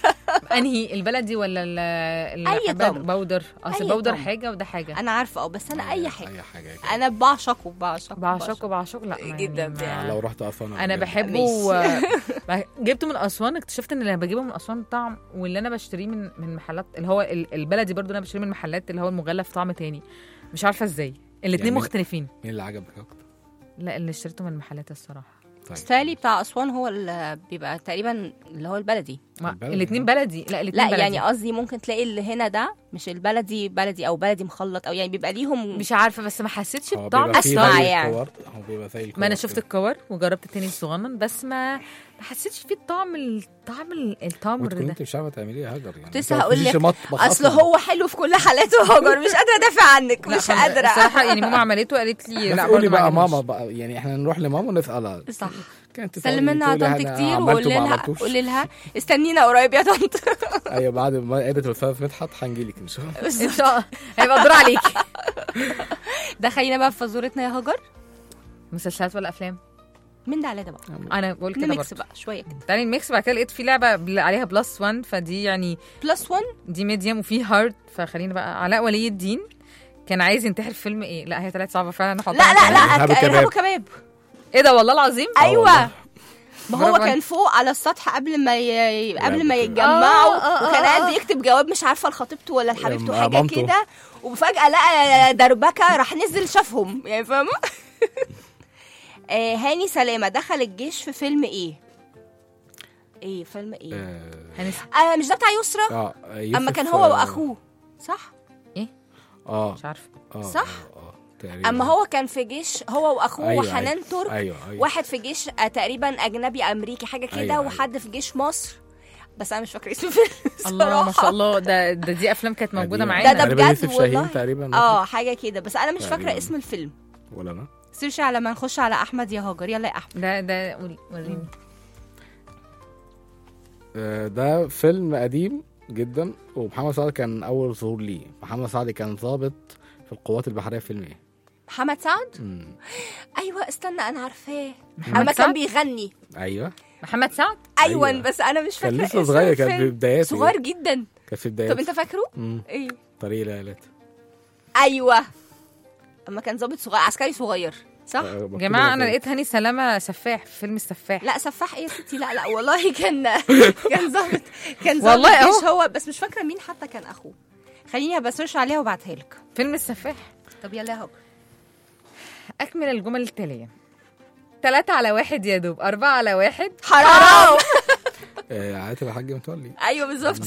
انهي البلدي ولا ال أي الحبات تمر. بودر اصل أي بودر تمر. حاجه وده حاجه انا عارفه اه بس انا اي حاجه اي حاجه كده. انا بعشقه بعشقه بعشقه بعشقه لا ما جداً يعني ما- يعني. لو رحت اسوان انا بجد. بحبه و... جبته من اسوان اكتشفت ان اللي بجيبه من اسوان طعم واللي انا بشتريه من من محلات اللي هو ال- البلدي برضو اللي انا بشتريه من محلات اللي هو المغلف طعم تاني مش عارفه ازاي الاتنين يعني- مختلفين مين اللي عجبك اكتر؟ لا اللي اشتريته من المحلات الصراحه طيب. ستالي بتاع اسوان هو اللي بيبقى تقريبا اللي هو البلدي ما البلدي. الاتنين بلدي لا الاتنين لا بلدي. يعني قصدي ممكن تلاقي اللي هنا ده مش البلدي بلدي او بلدي مخلط او يعني بيبقى ليهم مش عارفه بس ما حسيتش هو بطعم بيبقى فيه أسمع زي يعني. الكور- هو بيبقى زي ما انا الكور شفت كده. الكور وجربت التاني الصغنن بس ما ما حسيتش فيه الطعم الطعم ال- التمر وتكون ده انت مش عارفه تعمليه يا هاجر يعني كنت لسه هقول لك اصل اصل هو حلو في كل حالاته هاجر مش قادره ادافع عنك لا، مش خلاص، قادره الصراحه يعني ماما عملته قالت لي لا لا برضه قولي ما بقى عجبنيش. ماما بقى يعني احنا نروح لماما ونسالها صح كانت سلم لنا على تقولي طنط أنا كتير عملته وقول ما لها عملتوش. قول لها استنينا قريب يا طنط ايوه بعد ما قابلت الاستاذ مدحت هنجي لك ان شاء الله ان شاء الله هيبقى الدور عليكي دخلينا بقى في فزورتنا يا هاجر مسلسلات ولا افلام من ده على ده بقى انا بقول كده نميكس برضه بقى شويه كده تعالي الميكس بعد كده لقيت في لعبه بل- عليها بلس 1 فدي يعني بلس 1 دي ميديوم وفي هارد فخلينا بقى علاء ولي الدين كان عايز ينتحر في فيلم ايه لا هي طلعت صعبه فعلا نحطها لا لا لا إرهاب ك- وكباب. ارهاب وكباب ايه ده والله العظيم ايوه والله. ما هو برافو كان عليك. فوق على السطح قبل ما ي... قبل ما كده. يتجمعوا آه، آه، وكان آه، قاعد آه. بيكتب جواب مش عارفه لخطيبته ولا لحبيبته آه، حاجه مامته. كده وفجاه لقى دربكه راح نزل شافهم يعني فاهمه آه، هاني سلامه دخل الجيش في فيلم ايه ايه فيلم ايه اه هنس... آه مش ده بتاع يسرا اه اما يوسف، كان هو آه، واخوه صح اه مش عارفه اه صح؟ آه، آه، تقريبا اما هو كان في جيش هو واخوه أيوة، وحنان أيوة. ترك ايوه ايوه واحد في جيش آه، تقريبا اجنبي امريكي حاجه كده أيوة، وحد في جيش مصر بس انا مش فاكره اسم الفيلم الله ما الصراحة. شاء الله ده, ده دي افلام كانت موجوده قديمة. معانا ده ده تقريبا بجد يوسف شاهين والله. تقريبا اه حاجه كده بس انا مش فاكره تقريباً. اسم الفيلم ولا انا سيرش على ما نخش على احمد يا هاجر يلا يا احمد ده ده قولي وريني آه، ده فيلم قديم جدا ومحمد سعد كان اول ظهور ليه محمد سعد كان ضابط في القوات البحريه في فيلم ايه محمد سعد مم. ايوه استنى انا عارفاه محمد اما كان سعد؟ بيغني ايوه محمد سعد ايوه أيوة. بس انا مش كان فاكره لسه اسم صغير كان الفيلم. في بداياته صغير جدا كان في طب بداياته انت فاكره مم. ايه طريق ليلات ايوه اما كان ظابط صغير عسكري صغير صح آه، مكتوب جماعه انا كده. لقيت هاني سلامه سفاح في فيلم السفاح لا سفاح ايه يا ستي لا لا والله كان كان ظابط كان ظابط والله أهو. جيش هو بس مش فاكره مين حتى كان اخوه خليني بسيرش عليها وابعتها لك فيلم السفاح طب يلا يا هاجر اكمل الجمل التاليه ثلاثة على واحد يا دوب أربعة على واحد حرام آه، عاتب الحاج متولي ايوه بالظبط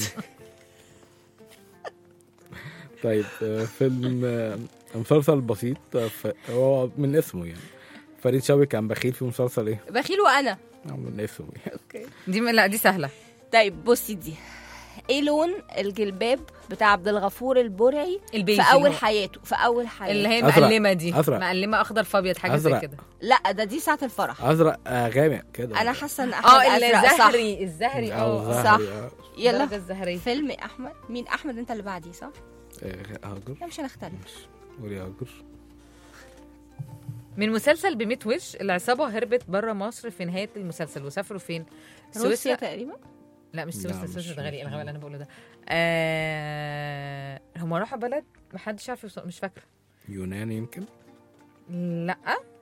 طيب آه، فيلم آه، مسلسل بسيط آه، ف- هو من اسمه يعني فريد شوقي كان بخيل في مسلسل ايه؟ بخيل وانا آه، من اسمه يعني. دي م- لا دي سهلة طيب بصي دي ايه لون الجلباب بتاع عبد الغفور البرعي البيجي في اول اللي هو- حياته في اول حياته اللي هي أزرق. مقلمة دي أزرق. مقلمة أخضر فأبيض حاجة زي أزرق. كده لا ده دي ساعه الفرح ازرق آه، غامق كده انا حاسه ان احمد اه ازرق صح الزهري الزهري أو اه زهري، صح. آه. يلا الدرجة الزهرية فيلم احمد مين احمد انت اللي بعدي صح آه، هاجر لا مش هنختلف قولي هاجر من مسلسل بميت وش العصابة هربت بره مصر في نهاية المسلسل وسافروا فين؟ روسيا سويسرا تقريبا لا مش لا، سويسرا مش- سويسرا ده غالي مش- الغباء اللي انا بقوله ده آه... هم راحوا بلد محدش عارف يوصل مش فاكره يونان يمكن لا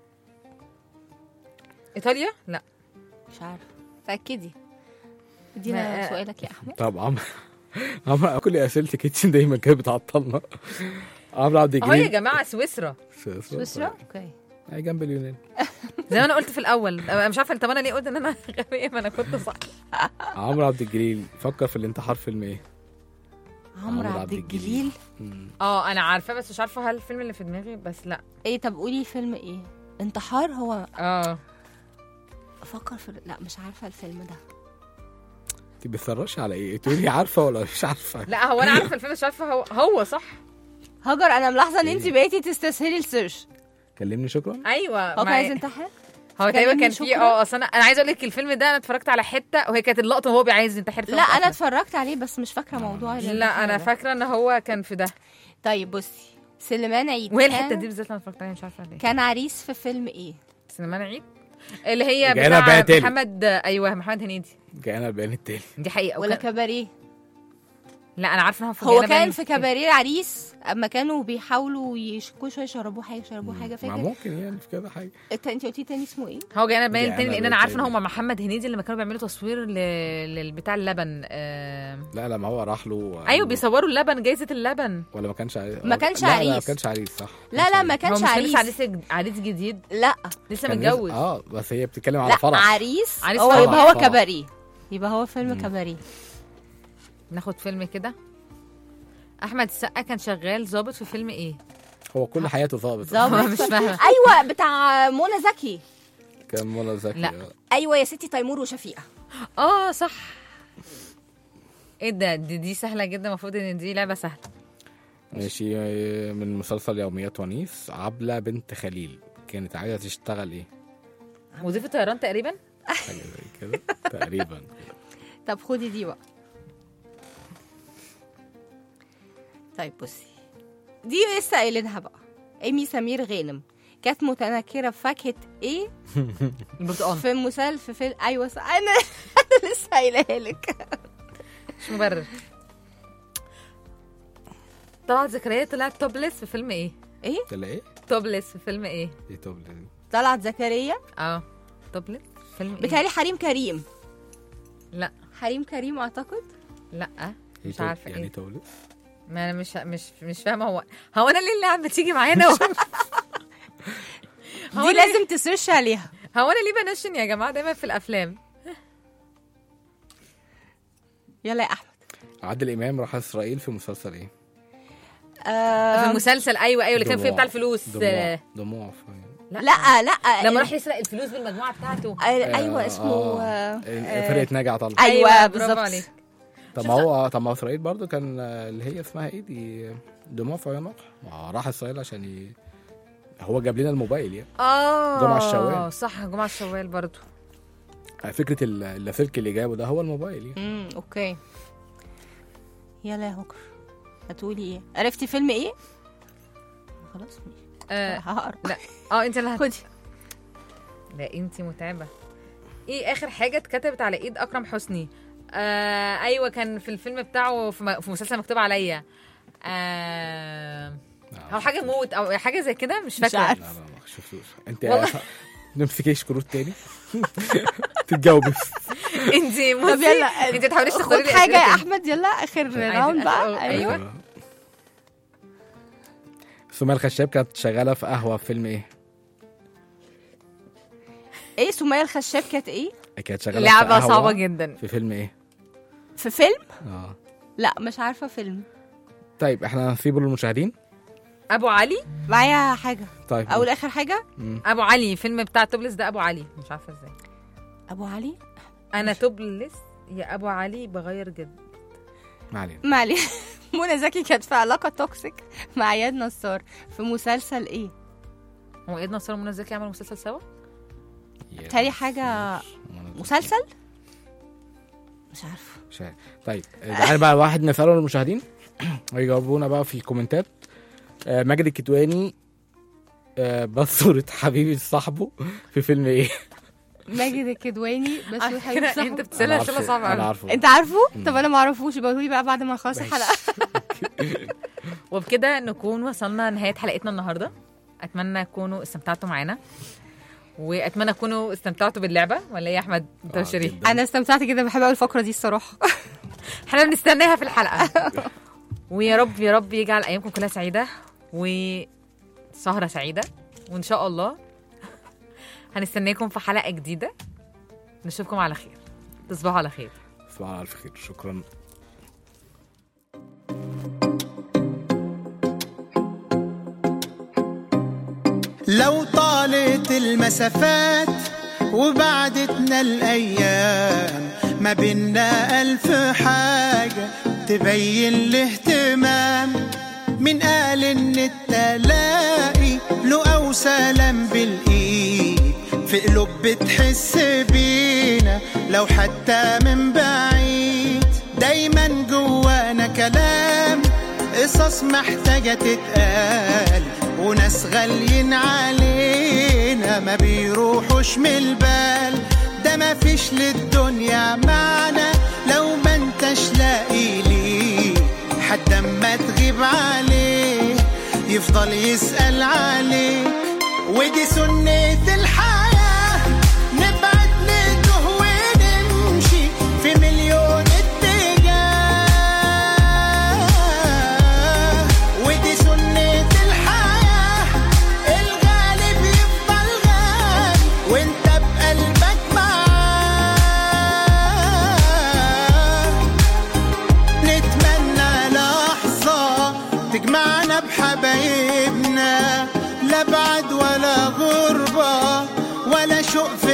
ايطاليا لا مش عارفه تاكدي ادينا ما- سؤالك يا احمد طب عمرو عمرو كل اسئلتي كيتشن دايما كانت بتعطلنا عمرو عبد اهو يا الجليل جماعه سويسرا سويسرا اوكي اي جنب اليونان زي ما انا قلت في الاول انا مش عارفه طب انا ليه قلت ان انا غبيه ما انا كنت صح عمرو عبد الجليل فكر في الانتحار فيلم ايه؟ عمرو عبد الجليل مم. اه انا عارفه بس مش عارفه هل الفيلم اللي في دماغي بس لا ايه طب قولي فيلم ايه انتحار هو اه افكر في لا مش عارفه الفيلم ده انت بتسرشي على ايه؟ تقولي عارفه ولا مش عارفه؟ لا هو انا عارفه الفيلم مش عارفه هو هو صح هاجر انا ملاحظه ان انت إيه؟ بقيتي تستسهلي السيرش كلمني شكرا ايوه هو كان ما- عايز ينتحر هو تقريبا كلمني كان في شكراً. اه اصل انا انا عايزه اقول لك الفيلم ده انا اتفرجت على حته وهي كانت اللقطه وهو عايز ينتحر في لا انا الآخر. اتفرجت عليه بس مش فاكره موضوع لا الانتحار انا ده. فاكره ان هو كان في ده طيب بصي سليمان عيد وهي كان- الحته دي بالذات انا اتفرجت عليها مش عارفه ليه كان عريس في فيلم ايه سليمان عيد اللي هي جاينا بقى بتاع تاني. محمد ايوه محمد هنيدي جاءنا البيان التالي دي حقيقه ولا وكان... كاباريه لا انا عارفه انها في هو جانا كان بان- في كباريه عريس اما كانوا بيحاولوا يش- كل شويه يشربوه حاجه يشربوه حاجه ما فاكر ممكن يعني في كذا حاجه انت انت قلتي تاني اسمه ايه هو جانا باين جانا التاني لان بان انا عارفه ان التاني. هو مع محمد هنيدي لما كانوا بيعملوا تصوير ل... للبتاع اللبن آه... لا لا ما هو راح له ايوه بيصوروا اللبن جايزه اللبن ولا ما كانش عريس ما كانش لا لا ما عريس. كانش عريس صح لا لا ما هو كانش مش عريس لسه عريس عريس جديد لا لسه كان متجوز لسه- اه بس هي بتتكلم على لا فرح عريس عريس هو فرح. يبقى هو فرح. كباريه يبقى هو فيلم مم. كباريه ناخد فيلم كده احمد السقا كان شغال ظابط في فيلم ايه هو كل حياته ظابط ظابط مش فاهمه ايوه بتاع منى زكي كان منى زكي لا. آه. ايوه يا ستي تيمور وشفيقه اه صح ايه ده دي, دي سهله جدا المفروض ان دي لعبه سهله ماشي آه، من مسلسل يوميات ونيس عبلة بنت خليل كانت عايزة تشتغل ايه؟ وظيفه طيران تقريبا حاجة زي كده تقريبا طب خدي دي بقى طيب بصي دي لسه قايلينها بقى ايمي سمير غانم كانت متنكره في فاكهه ايه البرتقال في مسلسل في فيلم ايوه صح. انا انا لسه قايلها لك مش مبرر طلعت زكريا طلعت توبلس في فيلم ايه ايه تلا ايه؟ توبلس في فيلم ايه ايه طب دي؟ طلعت زكريا اه توبلس فيلم ايه بتهيألي حريم كريم لا حريم كريم اعتقد لا إيه مش طب- عارفه يعني ايه تولد؟ ما انا مش مش مش فاهمه هو هو انا ليه اللي عم بتيجي معانا هو دي أنا لازم تسيرش عليها هو انا ليه بنشن يا جماعه دايما في الافلام يلا يا احمد عادل امام راح اسرائيل في مسلسل ايه؟ في آه المسلسل ايوه ايوه اللي كان فيه دموع. بتاع الفلوس دموع دموع فاهم. لا لا لا لما راح يسرق الفلوس بالمجموعه بتاعته آه، ايوه اسمه آه. آه، فرقة ناجي عطا الله ايوه برافو بالظبط عليك طب ما هو طب ما هو اسرائيل برضو كان آه، اللي هي اسمها ايه دي دموع في عيون ما راح اسرائيل عشان ي... هو جاب لنا الموبايل يعني اه جمعة الشوال. صح جمعة الشوال برضو فكره ال- اللاسلكي اللي جابه ده هو الموبايل يعني امم اوكي يلا يا هوكر هتقولي ايه عرفتي فيلم ايه خلاص ماشي آه هقرا لا اه انت اللي هت... خدي لا انت متعبه ايه اخر حاجه اتكتبت على ايد اكرم حسني آه ايوه كان في الفيلم بتاعه في, م... في مسلسل مكتوب عليا آه او حاجه موت او حاجه زي كده مش فاكره عارفة. لا لا ما شفتوش انت والله. نمسكيش كروت تاني تتجاوبي انت طب بصي يلا انت تحاوليش تختاري خد لي حاجه أسئلة يا تاني. احمد يلا اخر عايزة راوند بقى آخر- ايوه أيوة. سمية الخشاب كانت شغاله في قهوه في فيلم ايه؟ ايه سمية الخشاب كانت ايه كانت شغاله في لعبه قهوة صعبه جدا في فيلم ايه؟ في فيلم اه لا مش عارفه فيلم طيب احنا هنسيبه للمشاهدين ابو علي معايا حاجه طيب اول اخر حاجه ابو علي فيلم بتاع توبلس ده ابو علي مش عارفه ازاي ابو علي انا توبلس يا ابو علي بغير جد ما علينا ما علينا منى زكي كانت في علاقه توكسيك مع اياد نصار في مسلسل ايه هو ايد نصر ومنى زكي عملوا مسلسل سوا يا تاني بس حاجة مش- ما أنا- مسلسل مش عارفه مش عارف. طيب تعالى بقى واحد نساله للمشاهدين ويجاوبونا بقى في الكومنتات آه، ماجد الكتواني آه، بس صورة حبيبي صاحبه في فيلم ايه؟ ماجد الكدواني بس على وحبيب فكرة صاحبه. انت أنا بتسألها عارفه. اسئله صعبه انا قوي عارفه انت عارفه طب انا ما اعرفوش يبقى لي بقى بعد ما نخلص ماشي. الحلقه وبكده نكون وصلنا لنهايه حلقتنا النهارده اتمنى تكونوا استمتعتوا معانا واتمنى تكونوا استمتعتوا باللعبه ولا ايه يا احمد انت آه، وشيرين جداً. انا استمتعت جدا بحب قوي الفقره دي الصراحه احنا بنستناها في الحلقه ويا رب يا رب يجعل ايامكم كلها سعيده وسهره سعيده وان شاء الله هنستناكم في حلقه جديده نشوفكم على خير تصبحوا على خير تصبحوا على الف خير شكرا لو طالت المسافات وبعدتنا الأيام ما بينا ألف حاجة تبين الاهتمام من قال إن التلاقي له أو سلام بالإيد في قلوب بتحس بينا لو حتى من بعيد دايما جوانا كلام قصص محتاجة تتقال وناس غاليين علينا ما بيروحوش من البال ده ما فيش للدنيا معنى لو ما انتش لاقي ليه حد اما تغيب عليه يفضل يسأل عليك ودي سنة الحياة نبعد نتوه ونمشي في مليون اتجاه ودي سنة الحياة الغالب يفضل غالي وانت بقلبك معاه نتمنى لحظة تجمعنا بحبايبنا لا بعد ولا غربة ولا شوق في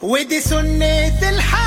ودي سنة الحياة